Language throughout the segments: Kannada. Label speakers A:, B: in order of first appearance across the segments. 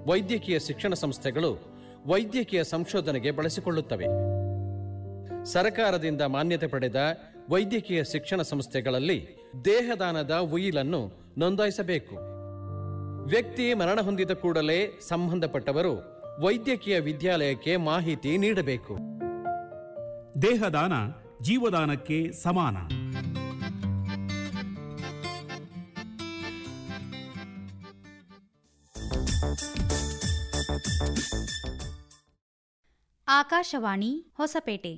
A: ವೈದ್ಯಕೀಯ ಶಿಕ್ಷಣ ಸಂಸ್ಥೆಗಳು ವೈದ್ಯಕೀಯ ಸಂಶೋಧನೆಗೆ ಬಳಸಿಕೊಳ್ಳುತ್ತವೆ ಸರಕಾರದಿಂದ ಮಾನ್ಯತೆ ಪಡೆದ ವೈದ್ಯಕೀಯ ಶಿಕ್ಷಣ ಸಂಸ್ಥೆಗಳಲ್ಲಿ ದೇಹದಾನದ ಉಯಿಲನ್ನು ನೋಂದಾಯಿಸಬೇಕು ವ್ಯಕ್ತಿ ಮರಣ ಹೊಂದಿದ ಕೂಡಲೇ ಸಂಬಂಧಪಟ್ಟವರು ವೈದ್ಯಕೀಯ ವಿದ್ಯಾಲಯಕ್ಕೆ ಮಾಹಿತಿ ನೀಡಬೇಕು
B: ದೇಹದಾನ ಜೀವದಾನಕ್ಕೆ ಸಮಾನ
C: ಆಕಾಶವಾಣಿ ಹೊಸಪೇಟೆ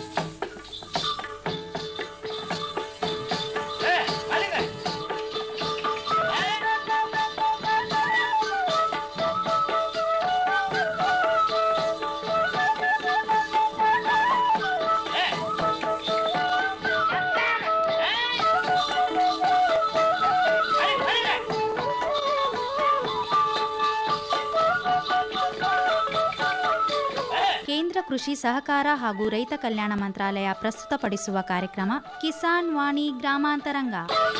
C: ಕೇಂದ್ರ ಕೃಷಿ ಸಹಕಾರ ಹಾಗೂ ರೈತ ಕಲ್ಯಾಣ ಮಂತ್ರಾಲಯ ಪ್ರಸ್ತುತಪಡಿಸುವ ಕಾರ್ಯಕ್ರಮ ಕಿಸಾನ್ ವಾಣಿ ಗ್ರಾಮಾಂತರಂಗ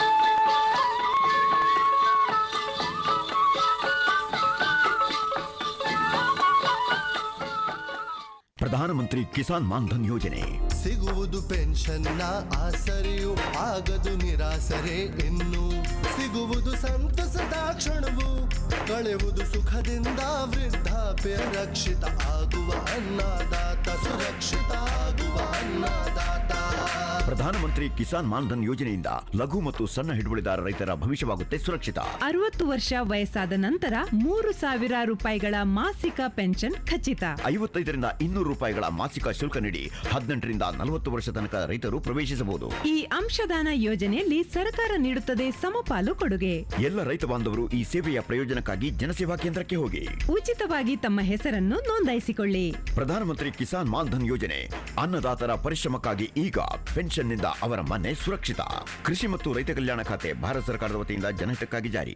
D: ಪ್ರಧಾನಮಂತ್ರಿ ಕಿಸಾನ್ ಮಾನ್ಧನ್ ಯೋಜನೆ
E: ಸಿಗುವುದು ಪೆನ್ಷನ್ನ ಆಸರೆಯು ಆಗದು ನಿರಾಸರೆ ಇನ್ನು ಸಿಗುವುದು ಸಂತಸದ ಕ್ಷಣವು ಕಳೆಯುವುದು ಸುಖದಿಂದ ವೃದ್ಧಾಪ್ಯ ರಕ್ಷಿತ ಆಗುವ ಅನ್ನದಾತ ಸುರಕ್ಷಿತ ಆಗುವ ಅನ್ನದಾತ
D: ಪ್ರಧಾನಮಂತ್ರಿ ಕಿಸಾನ್ ಮಾನ್ಧನ್ ಯೋಜನೆಯಿಂದ ಲಘು ಮತ್ತು ಸಣ್ಣ ಹಿಡುವಳಿದಾರ ರೈತರ ಭವಿಷ್ಯವಾಗುತ್ತೆ ಸುರಕ್ಷಿತ
F: ಅರವತ್ತು ವರ್ಷ ವಯಸ್ಸಾದ ನಂತರ ಮೂರು ಸಾವಿರ ರೂಪಾಯಿಗಳ ಮಾಸಿಕ ಪೆನ್ಷನ್ ಖಚಿತ
D: ಐವತ್ತೈದರಿಂದ ಇನ್ನೂರು ರೂಪಾಯಿಗಳ ಮಾಸಿಕ ಶುಲ್ಕ ನೀಡಿ ಹದಿನೆಂಟರಿಂದ ನಲವತ್ತು ವರ್ಷ ತನಕ ರೈತರು ಪ್ರವೇಶಿಸಬಹುದು
F: ಈ ಅಂಶದಾನ ಯೋಜನೆಯಲ್ಲಿ ಸರ್ಕಾರ ನೀಡುತ್ತದೆ ಸಮಪಾಲು ಕೊಡುಗೆ
D: ಎಲ್ಲ ರೈತ ಬಾಂಧವರು ಈ ಸೇವೆಯ ಪ್ರಯೋಜನಕ್ಕಾಗಿ ಜನಸೇವಾ ಕೇಂದ್ರಕ್ಕೆ ಹೋಗಿ
F: ಉಚಿತವಾಗಿ ತಮ್ಮ ಹೆಸರನ್ನು ನೋಂದಾಯಿಸಿಕೊಳ್ಳಿ
D: ಪ್ರಧಾನಮಂತ್ರಿ ಕಿಸಾನ್ ಮಾನ್ಧನ್ ಯೋಜನೆ ಅನ್ನದಾತರ ಪರಿಶ್ರಮಕ್ಕಾಗಿ ಈಗ ಪೆನ್ಷನ್ನಿಂದ ಅವರ ಮನೆ ಸುರಕ್ಷಿತ ಕೃಷಿ ಮತ್ತು ರೈತ ಕಲ್ಯಾಣ ಖಾತೆ ಭಾರತ ಸರ್ಕಾರದ ವತಿಯಿಂದ ಜನಹಿತಕ್ಕಾಗಿ ಜಾರಿ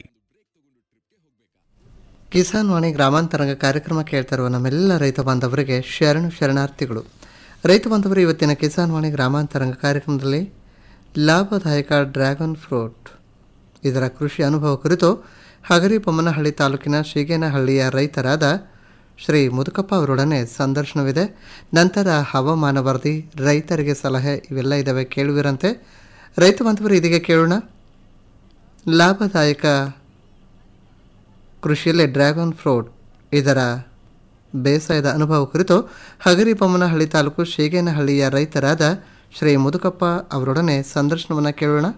G: ಕಿಸಾನ್ ವಾಣಿ ಗ್ರಾಮಾಂತರಂಗ ಕಾರ್ಯಕ್ರಮ ಕೇಳ್ತಾ ಇರುವ ನಮ್ಮೆಲ್ಲ ರೈತ ಬಾಂಧವರಿಗೆ ಶರಣು ಶರಣಾರ್ಥಿಗಳು ರೈತ ಬಾಂಧವರು ಇವತ್ತಿನ ಕಿಸಾನ್ ವಾಣಿ ಗ್ರಾಮಾಂತರಂಗ ಕಾರ್ಯಕ್ರಮದಲ್ಲಿ ಲಾಭದಾಯಕ ಡ್ರ್ಯಾಗನ್ ಫ್ರೂಟ್ ಇದರ ಕೃಷಿ ಅನುಭವ ಕುರಿತು ಹಗರಿ ಬೊಮ್ಮನಹಳ್ಳಿ ತಾಲೂಕಿನ ಶೀಗೇನಹಳ್ಳಿಯ ರೈತರಾದ ಶ್ರೀ ಮುದುಕಪ್ಪ ಅವರೊಡನೆ ಸಂದರ್ಶನವಿದೆ ನಂತರ ಹವಾಮಾನ ವರದಿ ರೈತರಿಗೆ ಸಲಹೆ ಇವೆಲ್ಲ ಇದ್ದಾವೆ ಕೇಳುವಿರಂತೆ ರೈತ ಬಾಂಧವರು ಇದೀಗ ಕೇಳೋಣ ಲಾಭದಾಯಕ ಕೃಷಿಯಲ್ಲಿ ಡ್ರ್ಯಾಗನ್ ಫ್ರೂಟ್ ಇದರ ಬೇಸಾಯದ ಅನುಭವ ಕುರಿತು ಹಗರಿ ಬೊಮ್ಮನಹಳ್ಳಿ ತಾಲೂಕು ಶೇಗೇನಹಳ್ಳಿಯ ರೈತರಾದ ಶ್ರೀ ಮುದುಕಪ್ಪ ಅವರೊಡನೆ ಸಂದರ್ಶನವನ್ನು ಕೇಳೋಣ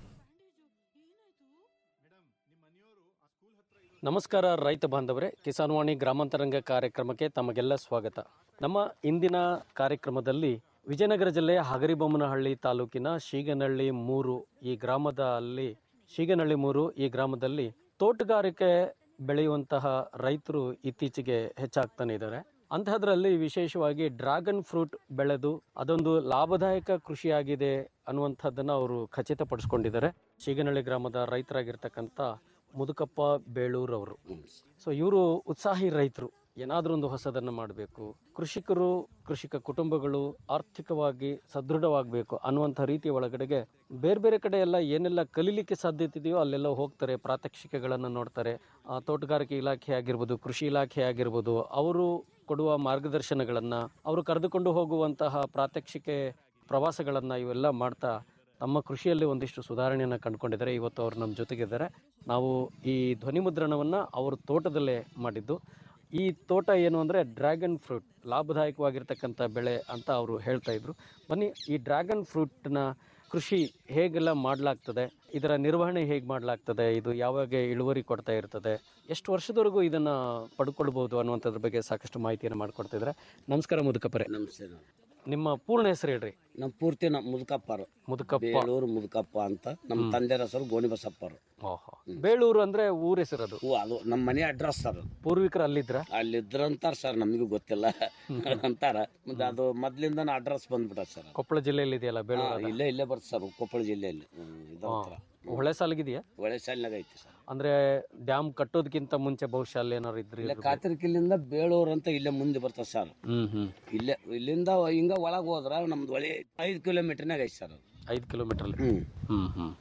H: ನಮಸ್ಕಾರ ರೈತ ಬಾಂಧವರೇ ಕಿಸಾನ್ ವಾಣಿ ಗ್ರಾಮಾಂತರಂಗ ಕಾರ್ಯಕ್ರಮಕ್ಕೆ ತಮಗೆಲ್ಲ ಸ್ವಾಗತ ನಮ್ಮ ಇಂದಿನ ಕಾರ್ಯಕ್ರಮದಲ್ಲಿ ವಿಜಯನಗರ ಜಿಲ್ಲೆಯ ಹಗರಿಬೊಮ್ಮನಹಳ್ಳಿ ತಾಲೂಕಿನ ಶೀಗನಹಳ್ಳಿ ಮೂರು ಈ ಗ್ರಾಮದಲ್ಲಿ ಶೀಗನಹಳ್ಳಿ ಮೂರು ಈ ಗ್ರಾಮದಲ್ಲಿ ತೋಟಗಾರಿಕೆ ಬೆಳೆಯುವಂತಹ ರೈತರು ಇತ್ತೀಚೆಗೆ ಹೆಚ್ಚಾಗ್ತಾನೆ ಇದ್ದಾರೆ ಅಂತಹದ್ರಲ್ಲಿ ವಿಶೇಷವಾಗಿ ಡ್ರ್ಯಾಗನ್ ಫ್ರೂಟ್ ಬೆಳೆದು ಅದೊಂದು ಲಾಭದಾಯಕ ಕೃಷಿಯಾಗಿದೆ ಅನ್ನುವಂಥದ್ದನ್ನು ಅವರು ಖಚಿತಪಡಿಸ್ಕೊಂಡಿದ್ದಾರೆ ಶೀಗನಹಳ್ಳಿ ಗ್ರಾಮದ ರೈತರಾಗಿರ್ತಕ್ಕಂಥ ಮುದುಕಪ್ಪ ಬೇಳೂರ್ ಅವರು ಸೊ ಇವರು ಉತ್ಸಾಹಿ ರೈತರು ಏನಾದರೂ ಒಂದು ಹೊಸದನ್ನು ಮಾಡಬೇಕು ಕೃಷಿಕರು ಕೃಷಿಕ ಕುಟುಂಬಗಳು ಆರ್ಥಿಕವಾಗಿ ಸದೃಢವಾಗಬೇಕು ಅನ್ನುವಂಥ ರೀತಿಯ ಒಳಗಡೆಗೆ ಬೇರೆ ಬೇರೆ ಕಡೆ ಎಲ್ಲ ಏನೆಲ್ಲ ಕಲೀಲಿಕ್ಕೆ ಸಾಧ್ಯತೆ ಇದೆಯೋ ಅಲ್ಲೆಲ್ಲ ಹೋಗ್ತಾರೆ ಪ್ರಾತ್ಯಕ್ಷಿಕೆಗಳನ್ನು ನೋಡ್ತಾರೆ ಆ, ತೋಟಗಾರಿಕೆ ಇಲಾಖೆ ಆಗಿರ್ಬೋದು ಕೃಷಿ ಇಲಾಖೆ ಆಗಿರ್ಬೋದು ಅವರು ಕೊಡುವ ಮಾರ್ಗದರ್ಶನಗಳನ್ನು ಅವರು ಕರೆದುಕೊಂಡು ಹೋಗುವಂತಹ ಪ್ರಾತ್ಯಕ್ಷಿಕೆ ಪ್ರವಾಸಗಳನ್ನು ಇವೆಲ್ಲ ಮಾಡ್ತಾ ತಮ್ಮ ಕೃಷಿಯಲ್ಲಿ ಒಂದಿಷ್ಟು ಸುಧಾರಣೆಯನ್ನು ಕಂಡುಕೊಂಡಿದ್ದಾರೆ ಇವತ್ತು ಅವರು ನಮ್ಮ ಜೊತೆಗಿದ್ದಾರೆ ನಾವು ಈ ಧ್ವನಿ ಮುದ್ರಣವನ್ನು ಅವ್ರ ತೋಟದಲ್ಲೇ ಮಾಡಿದ್ದು ಈ ತೋಟ ಏನು ಅಂದರೆ ಡ್ರ್ಯಾಗನ್ ಫ್ರೂಟ್ ಲಾಭದಾಯಕವಾಗಿರ್ತಕ್ಕಂಥ ಬೆಳೆ ಅಂತ ಅವರು ಹೇಳ್ತಾ ಇದ್ರು ಬನ್ನಿ ಈ ಡ್ರ್ಯಾಗನ್ ಫ್ರೂಟ್ನ ಕೃಷಿ ಹೇಗೆಲ್ಲ ಮಾಡಲಾಗ್ತದೆ ಇದರ ನಿರ್ವಹಣೆ ಹೇಗೆ ಮಾಡಲಾಗ್ತದೆ ಇದು ಯಾವಾಗ ಇಳುವರಿ ಕೊಡ್ತಾ ಇರ್ತದೆ ಎಷ್ಟು ವರ್ಷದವರೆಗೂ ಇದನ್ನು ಪಡ್ಕೊಳ್ಬೋದು ಅನ್ನುವಂಥದ್ರ ಬಗ್ಗೆ ಸಾಕಷ್ಟು ಮಾಹಿತಿಯನ್ನು ಮಾಡಿಕೊಡ್ತಿದ್ದಾರೆ ನಮಸ್ಕಾರ ಮುದುಕಪ್ಪರೆ
I: ನಮಸ್ತೆ
H: ನಿಮ್ಮ ಪೂರ್ಣ ಹೆಸರು ಹೇಳ್ರಿ
I: ನಮ್ಮ ಪೂರ್ತಿ ನಮ್ಮ ಮುದುಕಪ್ಪರು
H: ಮುದುಕಪ್ಪ
I: ಬೇಳೂರು ಮುದುಕಪ್ಪ ಅಂತ ನಮ್ಮ
H: ಹ್ಮ್.
I: ತಂದೆ ಹೆಸರು ಗೋಣಿಬಸಪ್ಪರು
H: ಓಹೋ ಬೇಳೂರು ಅಂದ್ರೆ ಊರ ಹೆಸರು ಅದು
I: ಹ್ಞೂ ಅದು ನಮ್ಮ ಮನೆ ಅಡ್ರೆಸ್ ಸರ್
H: ಪೂರ್ವಿಕರು ಅಲ್ಲಿದ್ರ
I: ಅಲ್ಲಿದ್ರಂತಾರ ಸರ್ ನಮಗೂ ಗೊತ್ತಿಲ್ಲ ಅಂತಾರ ಮತ್ತೆ ಅದು ಮೊದ್ಲಿಂದ ಅಡ್ರೆಸ್ ಬಂದ್ಬಿಟ್ಟ ಸರ್
H: ಕೊಪ್ಪಳ ಜಿಲ್ಲೆಯಲ್ಲಿ ಇದೆಯಲ್ಲ ಬೇಳೂರು ಅದು.
I: ಇಲ್ಲೇ ಇಲ್ಲೇ ಬರ್ತದೆ ಸರ್ ಕೊಪ್ಪಳ ಜಿಲ್ಲೆಯಲ್ಲಿ ಹ್ಮ್, ಇದ್ರ
H: ಹಾ.
I: ಹತ್ರ
H: ಹೊಳೆ ಸಾಲಿಗಿದೆಯಾ
I: ಒಳ್ಳೆ ಶಾಲಿನಾಗ ಐತಿ ಸರ್
H: ಅಂದ್ರೆ ಡ್ಯಾಮ್ ಕಟ್ಟೋದಕ್ಕಿಂತ ಮುಂಚೆ ಬಹುಶಃ ಅಲ್ಲಿ ಏನಾರು ಇದ್ರಿ
I: ಇಲ್ಲೇ ಕಾತಿರ್ಕಿಲ್ಲಿಂದ ಬೇಳೂರು ಅಂತ ಇಲ್ಲೇ ಮುಂದೆ ಬರ್ತದೆ ಸರ್
H: ಹ್ಮ್ ಹ್ಮ್
I: ಇಲ್ಲೇ ಇಲ್ಲಿಂದ ಹಿಂಗ ಒಳಗೆ ಹೋದ್ರ ನಮ್ದು ಒಳ್ಳೆ ಐದು ಕಿಲೋಮೀಟರ್ನಾಗ ಐತಿ ಸರ್ ಅದು
H: ಐದು ಕಿಲೋಮೀಟರ್
I: ಹ್ಮ್
H: ಹ್ಮ್ ಹ್ಮ್ ಹ್ಮ್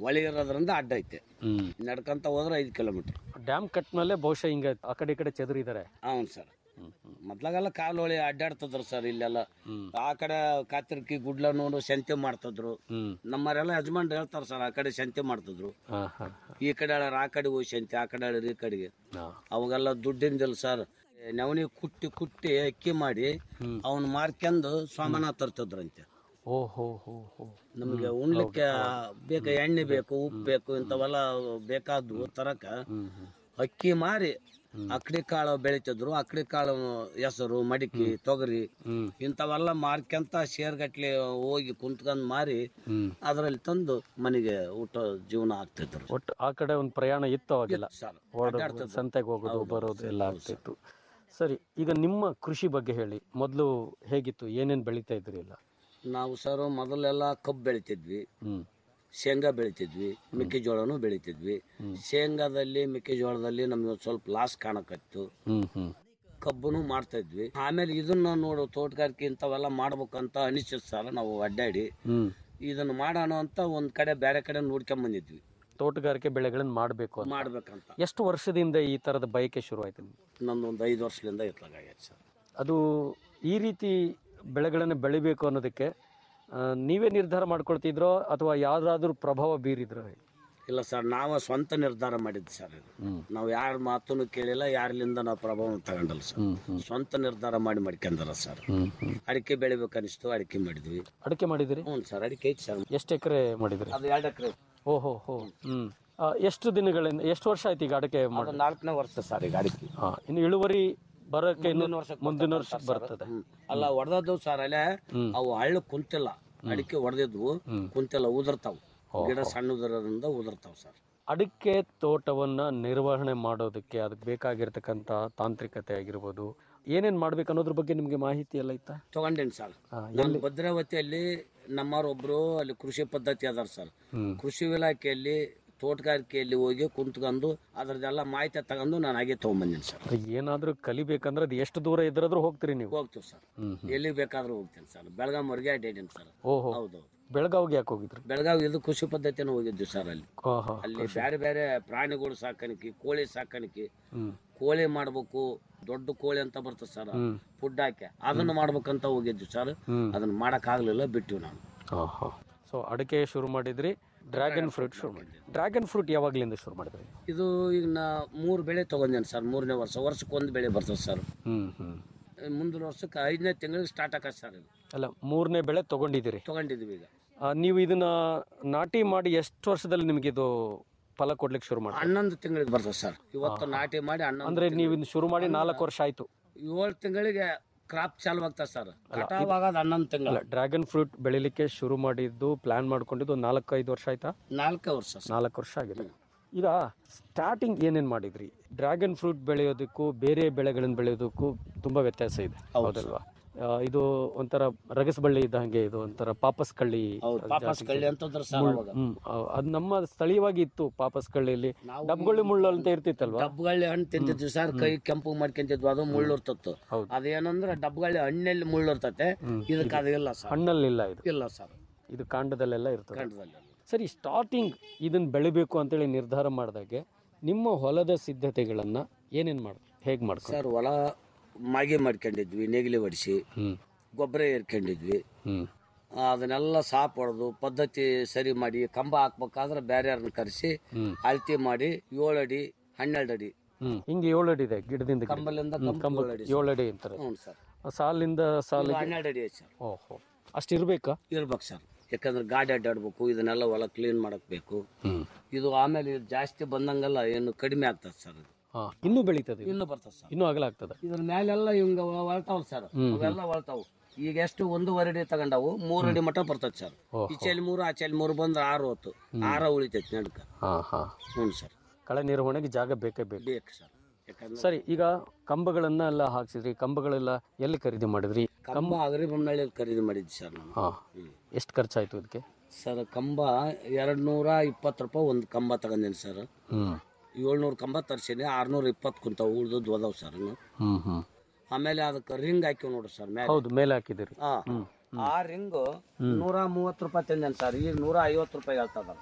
I: ಹೊಳಿ ಇರೋದ್ರಿಂದ ಅಡ್ಡ ಐತೆ
H: ಹ್ಮ್
I: ನಡ್ಕಂತ ಹೋದ್ರೆ ಐದು ಕಿಲೋಮೀಟರ್
H: ಡ್ಯಾಮ್ ಕಟ್ ಮೇಲೆ ಬಹುಶಃ ಹಿಂಗೆ ಆ ಕಡೆ ಈ ಕಡೆ ಚೆದರಿದ್ದಾರೆ
I: ಹೌದು ಸರ್ ಮೊದ್ಲಾಗೆಲ್ಲ ಕಾಲು ಹೊಳಿ ಅಡ್ಡಾಡ್ತಿದ್ರು ಸರ್ ಇಲ್ಲೆಲ್ಲ ಆ ಕಡೆ ಕಾತಿರ್ಕಿ ಗುಡ್ಲ ನೋಡು ಸಂತೆ ಮಾಡ್ತಿದ್ರು
H: ಹ್ಮ್
I: ನಮ್ಮರೆಲ್ಲ ಯಜಮಾನ್ರು ಹೇಳ್ತಾರ ಸರ್ ಆ ಕಡೆ ಸಂತೆ ಮಾಡ್ತಿದ್ರು
H: ಹಾ ಹಾ
I: ಈ ಕಡೆ ಹೇಳ್ಯಾರ ಆ ಕಡೆ ಹೋಗಿ ಸಂತೆ ಆ ಕಡೆ ಹೇಳ್ಯಾರ ಈ ಕಡೆಗೆ
H: ಹಾ.
I: ಅವಾಗೆಲ್ಲ ದುಡ್ಡಿಂದಿಲ್ಲ ಸರ್ ನವನಿ ಕುಟ್ಟಿ ಕುಟ್ಟಿ ಅಕ್ಕಿ ಮಾಡಿ ಅವನ್ ಮಾರ್ಕೊಂಡು ಸಾಮಾನ ತರ್ತಿದ್ರಂತೆ
H: ಓ ಹೋ ಹೋ ಹೋ
I: ನಮಗೆ ಉಣ್ಲಿಕ್ಕೆ ಬೇಕು ಎಣ್ಣೆ ಬೇಕು ಉಪ್ಪು ಬೇಕು ಇಂಥವೆಲ್ಲ ಬೇಕಾದ್ವು ತರಕ ಅಕ್ಕಿ ಮಾರಿ ಅಕ್ಕಡಿ ಕಾಳು ಬೆಳಿತಿದ್ರು ಅಕ್ಕಡಿ ಕಾಳು ಹೆಸರು ಮಡಿಕೆ ತೊಗರಿ ಇಂಥವೆಲ್ಲ ಮಾರ್ಕೊಂತ ಶೇರ್ಗಟ್ಲೆ ಹೋಗಿ ಕುಂತ್ಕೊಂಡ್ ಮಾರಿ ಅದ್ರಲ್ಲಿ ತಂದು ಮನೆಗೆ ಊಟ ಜೀವನ ಆಗ್ತಿದ್ರು
H: ಒಟ್ಟು ಆ ಕಡೆ ಒಂದು ಪ್ರಯಾಣ ಇತ್ತು ಅವಾಗೆಲ್ಲ
I: ಸರ್
H: ಹೊರಡು ಸಂತೆಗೆ ಹೋಗೋದು ಬರೋದು ಎಲ್ಲ ಆಗ್ತಿತ್ತು ಸರಿ ಈಗ ನಿಮ್ಮ ಕೃಷಿ ಬಗ್ಗೆ ಹೇಳಿ ಮೊದಲು ಹೇಗಿತ್ತು ಏನೇನು ಬೆಳೀತಾ ಇದ್ರಿ ಎಲ್ಲ
I: ನಾವು ಸರ್ ಮೊದಲೆಲ್ಲ ಕಬ್ಬು ಬೆಳಿತಿದ್ವಿ
H: ಹ್ಮ್
I: ಶೇಂಗಾ ಬೆಳಿತಿದ್ವಿ ಮೆಕ್ಕೆಜೋಳನೂ ಬೆಳಿತಿದ್ವಿ ಶೇಂಗಾದಲ್ಲಿ ಮೆಕ್ಕೆಜೋಳದಲ್ಲಿ ನಮ್ಗೆ ಒಂದ್ ಸ್ವಲ್ಪ ಲಾಸ್ ಕಾಣಕತ್ತು
H: ಹ್ಮ್ ಹ್ಮ್
I: ಕಬ್ಬನು ಮಾಡ್ತಾ ಇದ್ವಿ ಆಮೇಲೆ ಇದನ್ನ ನೋಡು ತೋಟಗಾರಿಕೆ ಇಂಥವೆಲ್ಲ ಮಾಡ್ಬೇಕಂತ ಅನಿಸಿತ್ ಸರ್ ನಾವು ಅಡ್ಡಾಡಿ
H: ಹ್ಮ್
I: ಇದನ್ನ ಮಾಡೋಣ ಅಂತ ಒಂದ್ ಕಡೆ ಬೇರೆ ಕಡೆ ನೋಡ್ಕೊಂಡ್ ಬಂದಿದ್ವಿ
H: ತೋಟಗಾರಿಕೆ ಬೆಳೆಗಳನ್ನ ಮಾಡಬೇಕು ಅಂತ
I: ಮಾಡ್ಬೇಕಂತ
H: ಎಷ್ಟು ವರ್ಷದಿಂದ ಈ ತರದ ಬಯಕೆ ಶುರು ಆಯ್ತು ನಿಮ್ಗೆ
I: ನಂದು ಒಂದು ಐದು ವರ್ಷದಿಂದ ಇತ್ಲಾಗೈತೆ ಸರ್
H: ಅದು ಈ ರೀತಿ ಬೆಳೆಗಳನ್ನು ಬೆಳಿಬೇಕು ಅನ್ನೋದಕ್ಕೆ ಆ, ನೀವೇ ನಿರ್ಧಾರ ಮಾಡ್ಕೊಳ್ತಿದ್ರೋ ಅಥವಾ ಯಾವ್ದಾದ್ರೂ ಪ್ರಭಾವ ಬೀರಿದ್ರೋ
I: ಇಲ್ಲ ಸರ್ ನಾವು ಸ್ವಂತ ನಿರ್ಧಾರ ಮಾಡಿದ್ದು ಸರ್ ಇದು ನಾವು ಯಾರ ಮಾತನ್ನು ಕೇಳಿಲ್ಲ ಯಾರ್ಲಿಂದ ನಾವು ಪ್ರಭಾವ ತಗೊಂಡಲ್ಲ ಸರ್ ಸ್ವಂತ ನಿರ್ಧಾರ ಮಾಡಿ ಮಾಡ್ಕೊಂಡಾರ ಸರ್ ಅಡಿಕೆ ಬೆಳಿಬೇಕನ್ನಿಸ್ತು ಅಡಿಕೆ ಮಾಡಿದ್ವಿ
H: ಅಡಿಕೆ ಮಾಡಿದಿರಿ
I: ಹ್ಞೂ ಸರ್ ಅಡಿಕೆ ಐತಿ ಸರ್
H: ಎಷ್ಟು ಎಕರೆ ಮಾಡಿದ್ರಿ
I: ಅದು ಎರಡು ಎಕರೆ
H: ಓಹೋ ಹೋ ಹ್ಮ್ ಆ, ಎಷ್ಟು ದಿನಗಳಿಂದ ಎಷ್ಟು ವರ್ಷ ಆಯ್ತು ಈಗ ಅಡಿಕೆ
I: ಅದು
H: ಮಾಡಿ
I: ನಾಲ್ಕನೇ ವರ್ಷ ಸರ್ ಈಗ ಅಡಿಕೆ
H: ಹಾ ಇನ್ನು ಇಳುವರಿ ಬರೋಕೆ ಇನ್ನು
I: ಮುಂದಿನ ವರ್ಷಕ್ಕೆ
H: ಮುಂದಿನ ವರ್ಷ
I: ಬರ್ತದೆ ಸರ್.
H: ಬರ್ತದೆ
I: ಹ್ಮ್. ಅಲ್ಲ ಹೊಡೆದದ್ದು ಸರ್ ಅಲ್ಲೇ ಅವು ಹಳ್ಳು ಕುಂತಿಲ್ಲ ಅಡಿಕೆ ಹೊಡೆದಿದ್ವು ಕುಂತಿಲ್ಲ ಉದುರ್ತಾವ್ ಗಿಡ ಸಣ್ಣದಿರೋದ್ರಿಂದ ಉದುರ್ತಾವ್ ಸರ್
H: ಅಡಿಕೆ ತೋಟವನ್ನ ನಿರ್ವಹಣೆ ಮಾಡೋದಕ್ಕೆ ಅದಕ್ಕೆ ಬೇಕಾಗಿರ್ತಕ್ಕಂಥ ತಾಂತ್ರಿಕತೆ ಆಗಿರ್ಬೋದು ಏನೇನ್ ಮಾಡ್ಬೇಕು ಅನ್ನೋದ್ರ ಬಗ್ಗೆ ನಿಮ್ಗೆ ಮಾಹಿತಿ ಎಲ್ಲ ಇತ್ತಾ
I: ತಗೊಂಡೇನಿ ಸರ್
H: ಹಾ,
I: ನಾನು ಭದ್ರಾವತಿಯಲ್ಲಿ ನಮ್ಮವರೊಬ್ರು ಅಲ್ಲಿ ಕೃಷಿ ಪದ್ಧತಿ ಅದಾರ ಸರ್
H: ಹ್ಮ್.
I: ಕೃಷಿ ಇಲಾಖೆಯಲ್ಲಿ ತೋಟಗಾರಿಕೆಯಲ್ಲಿ ಹೋಗಿ ಕುಂತ್ಕೊಂಡು ಅದ್ರದ್ದೆಲ್ಲ ಮಾಹಿತಿ ತಗೊಂಡು ನಾನು ಹಾಗೆ ತಗೊಂಬಂದಿನಿ ಸರ್
H: ಏನಾದ್ರೂ ಕಲಿಬೇಕಂದ್ರೆ ಅದು ಎಷ್ಟು ದೂರ ಇದ್ರಾದ್ರೂ ಹೋಗ್ತೀರಿ ನೀವು
I: ಹೋಗ್ತೀವಿ ಸರ್
H: ಹ್ಮ್
I: ಎಲ್ಲಿ ಬೇಕಾದ್ರೂ ಹೋಗ್ತೀನಿ ಸರ್ ಬೆಳಗಾಮವರೆಗೆ ಅಡ್ಡಾಡೀನಿ ಸರ್
H: ಓಹೋ
I: ಹೌದೌದು
H: ಬೆಳಗಾವಿಗೆ ಯಾಕೆ ಹೋಗಿದ್ರಿ
I: ಬೆಳಗಾವಿ ಇದು ಕೃಷಿ ಪದ್ಧತಿನ ಹೋಗಿದ್ವಿ ಸರ್ ಅಲ್ಲಿ
H: ಆಹಾ.
I: ಅಲ್ಲಿ ಬೇರೆ ಬೇರೆ ಪ್ರಾಣಿಗಳು ಸಾಕಾಣಿಕೆ ಕೋಳಿ ಸಾಕಾಣಿಕೆ
H: ಹ್ಮ್
I: ಕೋಳಿ ಮಾಡ್ಬೇಕು ದೊಡ್ಡ ಕೋಳಿ ಅಂತ ಬರ್ತದೆ ಸರ್
H: ಹ್ಮ್.
I: ಫುಡ್ ಹಾಕಿ ಅದನ್ನ ಮಾಡ್ಬೇಕಂತ ಹೋಗಿದ್ವಿ ಸರ್
H: ಹ್ಮ್.
I: ಅದನ್ನ ಮಾಡಕ್ ಆಗ್ಲಿಲ್ಲ ಬಿಟ್ಟಿವಿ ನಾನು
H: ಸೊ ಅಡಿಕೆ ಶುರು ಮಾಡಿದ್ರಿ ಡ್ರ್ಯಾಗನ್ ಫ್ರೂಟ್ ಶುರು ಮಾಡಿದ್ರಿ ಡ್ರ್ಯಾಗನ್ ಫ್ರೂಟ್ ಯಾವಾಗ್ಲಿಂದ ಶುರು ಮಾಡಿದ್ರಿ
I: ಇದು ಈಗ ನಾ ಮೂರು ಬೆಳೆ ತಗೊಂಡೇನೆ ಸರ್ ಮೂರನೇ ವರ್ಷ ವರ್ಷಕ್ಕೆ ಒಂದು ಬೆಳೆ ಬರ್ತದೆ ಸರ್
H: ಹ್ಮ್ ಹ್ಮ್
I: ಮುಂದಿನ ವರ್ಷಕ್ಕೆ ಐದನೇ ತಿಂಗಳಿಗೆ ಸ್ಟಾರ್ಟ್ ಆಗತ್ತೆ ಸರ್ ಇದು
H: ಅಲ್ಲ ಮೂರನೇ ಬೆಳೆ ತಗೊಂಡಿದ್ದೀರಿ
I: ತಗೊಂಡಿದ್ವಿ ಈಗ
H: ಆ, ನೀವು ಇದನ್ನ ನಾಟಿ ಮಾಡಿ ಎಷ್ಟು ವರ್ಷದಲ್ಲಿ ನಿಮಗೆ ಇದು ಫಲ ಕೊಡ್ಲಿಕ್ಕೆ ಶುರು ಮಾಡಿ
I: ಹನ್ನೊಂದು ತಿಂಗಳಿಗೆ ಬರ್ತದೆ ಸರ್ ಇವತ್ತು ನಾಟಿ ಮಾಡಿ ಹನ್ನೊಂದು
H: ಅಂದ್ರೆ ನೀವು ಇದನ್ನ ಶುರು ಮಾಡಿ ನಾಲ್ಕು ವರ್ಷ ಆಯ್ತು
I: ಏಳು ತಿಂಗಳಿಗೆ ಕ್ರಾಪ್ ಚಾಲು ಆಗ್ತದೆ ಸರ್ ಕಟಾವ್ ಆಗೋದು ಹನ್ನೊಂದು ತಿಂಗಳ
H: ಅಲ್ಲ ಡ್ರ್ಯಾಗನ್ ಫ್ರೂಟ್ ಬೆಳಿಲಿಕ್ಕೆ ಶುರು ಮಾಡಿದ್ದು ಪ್ಲಾನ್ ಮಾಡ್ಕೊಂಡಿದ್ದು ನಾಲ್ಕು ಐದು ವರ್ಷ ಆಯ್ತಾ
I: ನಾಲ್ಕೇ ವರ್ಷ ಸರ್
H: ನಾಲ್ಕು ವರ್ಷ ಆಗಿದೆ ಈಗ ಸ್ಟಾರ್ಟಿಂಗ್ ಏನೇನ್ ಮಾಡಿದ್ರಿ ಡ್ರ್ಯಾಗನ್ ಫ್ರೂಟ್ ಬೆಳೆಯೋದಕ್ಕೂ ಬೇರೆ ಬೆಳೆಗಳನ್ನ ಬೆಳೆಯೋದಕ್ಕೂ ತುಂಬಾ ವ್ಯತ್ಯಾಸ ಇದೆ ಹೌದಲ್ವಾ ಆ, ಇದು ಒಂಥರ ರಗಸ್ ಬಳ್ಳಿ ಇದ್ದ ಹಾಗೆ ಇದು ಒಂಥರ ಪಾಪಸ್ ಕಳ್ಳಿ
I: ಹೌದು ಪಾಪಸ್ ಕಳ್ಳಿ ಅಂತಂದ್ರೆ ಸರ್
H: ಮುಳ್ಳು.
I: ಅವಾಗ
H: ಹ್ಮ್ ಆ, ಅದು ನಮ್ಮ ಸ್ಥಳೀಯವಾಗಿ ಇತ್ತು ಪಾಪಸ್ ಕಳ್ಳಿಯಲ್ಲಿ ಡಬ್ಗೊಳ್ಳಿ ಮುಳ್ಳು ಅಂತ ಇರ್ತಿತ್ತಲ್ವಾ
I: ಡಬ್ಗಳ್ಳಿ ಹಣ್ಣು ತಿಂತಿದ್ವಿ ಸರ್ ಕೈ ಕೆಂಪು ಮಾಡ್ಕೊಂತಿದ್ವಿ ಅದು ಮುಳ್ಳು ಇರ್ತಿತ್ತು
H: ಹೌದು.
I: ಅದೇನಂದ್ರೆ ಡಬ್ಗಳ್ಳಿ ಹಣ್ಣಲ್ಲಿ ಮುಳ್ಳು ಇರ್ತತೆ ಇದಕ್ಕೆ ಅದು ಇಲ್ಲ ಸರ್
H: ಹಣ್ಣಲ್ಲಿಲ್ಲ ಇದು
I: ಇಲ್ಲ ಸರ್
H: ಇದು ಕಾಂಡದಲ್ಲೆಲ್ಲ ಇರ್ತದೆ
I: ಖಂಡದಲ್ಲಿ
H: ಸರಿ ಸ್ಟಾರ್ಟಿಂಗ್ ಇದನ್ನ ಬೆಳಿಬೇಕು ಅಂತೇಳಿ ನಿರ್ಧಾರ ಮಾಡಿದಾಗೆ ನಿಮ್ಮ ಹೊಲದ ಸಿದ್ಧತೆಗಳನ್ನ ಏನೇನ್ ಮಾಡ ಹೇಗ್ ಮಾಡ್ಕೊಂಡು
I: ಸರ್ ಹೊಲ ಮಾಗಿ ಮಾಡ್ಕೊಂಡಿದ್ವಿ ನೇಗಿಲಿ ಹೊಡಿಸಿ
H: ಹ್ಮ್
I: ಗೊಬ್ಬರ ಏರ್ಕೊಂಡಿದ್ವಿ
H: ಹ್ಮ್
I: ಆ, ಅದನ್ನೆಲ್ಲ ಸಾಪ್ ಹೊಡೆದು ಪದ್ಧತಿ ಸರಿ ಮಾಡಿ ಕಂಬ ಹಾಕ್ಬೇಕಾದ್ರೆ ಬೇರೆ ಯಾರನ್ನ ಕರೆಸಿ
H: ಹ್ಮ್.
I: ಅಳತಿ ಮಾಡಿ ಏಳು ಅಡಿ ಹನ್ನೆರಡು ಅಡಿ
H: ಹ್ಮ್ ಹಿಂಗೆ ಏಳು ಅಡಿ ಇದೆ ಗಿಡದಿಂದ ಗಿಡಕ್ಕೆ.
I: ಕಂಬಲಿಂದ
H: ಹ್ಮ್,
I: ಕಂಬ
H: ಕಂಬ
I: ಏಳು ಅಡಿ
H: ಏಳು ಅಡಿ ಅಂತಾರೆ
I: ಹ್ಞೂ ಸರ್
H: ಆ ಸಾಲಿಂದ ಸಾಲಿಗೆ
I: ಹನ್ನೆರಡು ಅಡಿ ಐತೆ ಸರ್
H: ಓಹೋ ಅಷ್ಟು ಇರ್ಬೇಕಾ
I: ಇರ್ಬೇಕು ಸರ್ ಯಾಕಂದ್ರೆ ಗಾಡಿ ಅಡ್ಡಾಡ್ಬೇಕು ಇದನ್ನೆಲ್ಲ ಹೊಲ ಕ್ಲೀನ್ ಮಾಡಕ್ ಬೇಕು
H: ಹ್ಮ್
I: ಇದು ಆಮೇಲೆ ಇದು ಜಾಸ್ತಿ ಬಂದಂಗೆಲ್ಲ ಏನು ಕಡಿಮೆ ಆಗ್ತದೆ ಸರ್ ಇದು
H: ಹಾ ಇನ್ನೂ ಬೆಳೀತದೆ ಇದು.
I: ಇನ್ನೂ ಬರ್ತದೆ ಸರ್
H: ಇನ್ನೂ ಅಗಲ ಆಗ್ತದೆ
I: ಇದ್ರ ಮೇಲೆಲ್ಲ ಹಿಂಗ ಹೊಳ್ತಾವಲ್ಲ ಸರ್ ಅವೆಲ್ಲ ಹೊಳ್ತಾವು ಈಗ ಎಷ್ಟು ಒಂದೂವರೆ ಅಡಿ ತಗೊಂಡವು ಮೂರು ಅಡಿ ಮಟ್ಟ ಬರ್ತದೆ ಸರ್
H: ಓಹೋ.
I: ಈಚೆಲಿ ಮೂರು ಆಚೆಲಿ ಮೂರು ಬಂದ್ರೆ ಆರು ಹೊತ್ತು ಆರ ಉಳಿತೈತಿ ನಡ್ಕ
H: ಹಾ ಹಾ
I: ಹ್ಞೂ ಸರ್
H: ಕಳೆ ನಿರ್ವಹಣೆಗೆ ಜಾಗ ಬೇಕೇ ಬೇಕು
I: ಬೇಕು ಸರ್ ಯಾಕಂದ್ರೆ
H: ಸರಿ ಈಗ ಕಂಬಗಳನ್ನ ಎಲ್ಲ ಹಾಕ್ಸಿದ್ರಿ ಕಂಬಗಳೆಲ್ಲ ಎಲ್ಲಿ ಖರೀದಿ ಮಾಡಿದ್ರಿ
I: ಕಂಬ ಅಗರಿ ಬೊಮ್ಮನಹಳ್ಳಿ ಖರೀದಿ ಮಾಡಿದ್ವಿ ಸರ್ ನಾನು
H: ಹಾ ಎಷ್ಟು ಖರ್ಚಾಯ್ತು ಇದಕ್ಕೆ
I: ಸರ್ ಕಂಬ ಎರಡು ನೂರ ಇಪ್ಪತ್ತು ರೂಪಾಯಿ ಒಂದು ಕಂಬ ತಗೊಂಡೇನಿ ಸರ್
H: ಹ್ಮ್
I: ಏಳ್ನೂರು ಕಂಬ ತರ್ಸೀನಿ ಆರ್ನೂರ ಇಪ್ಪತ್ತು ಕುಂತಾವ ಉಳ್ದದ್ದು ಹೋದವು ಸರ್ ಇನ್ನು.
H: ಹ್ಮ್ ಹ್ಮ್
I: ಆಮೇಲೆ ಅದಕ್ಕೆ ರಿಂಗ್ ಹಾಕಿವ್ ನೋಡ್ರಿ ಸರ್ ಮೇಲೆ
H: ಹೌದು ಮೇಲೆ ಹಾಕಿದಿರಿ
I: ಹಾ ಆ ರಿಂಗು ನೂರ ಮೂವತ್ತು ರೂಪಾಯಿ ತಂದೇನು ಸರ್ ಈಗ ನೂರ ಐವತ್ತು ರೂಪಾಯಿ ಹೇಳ್ತದ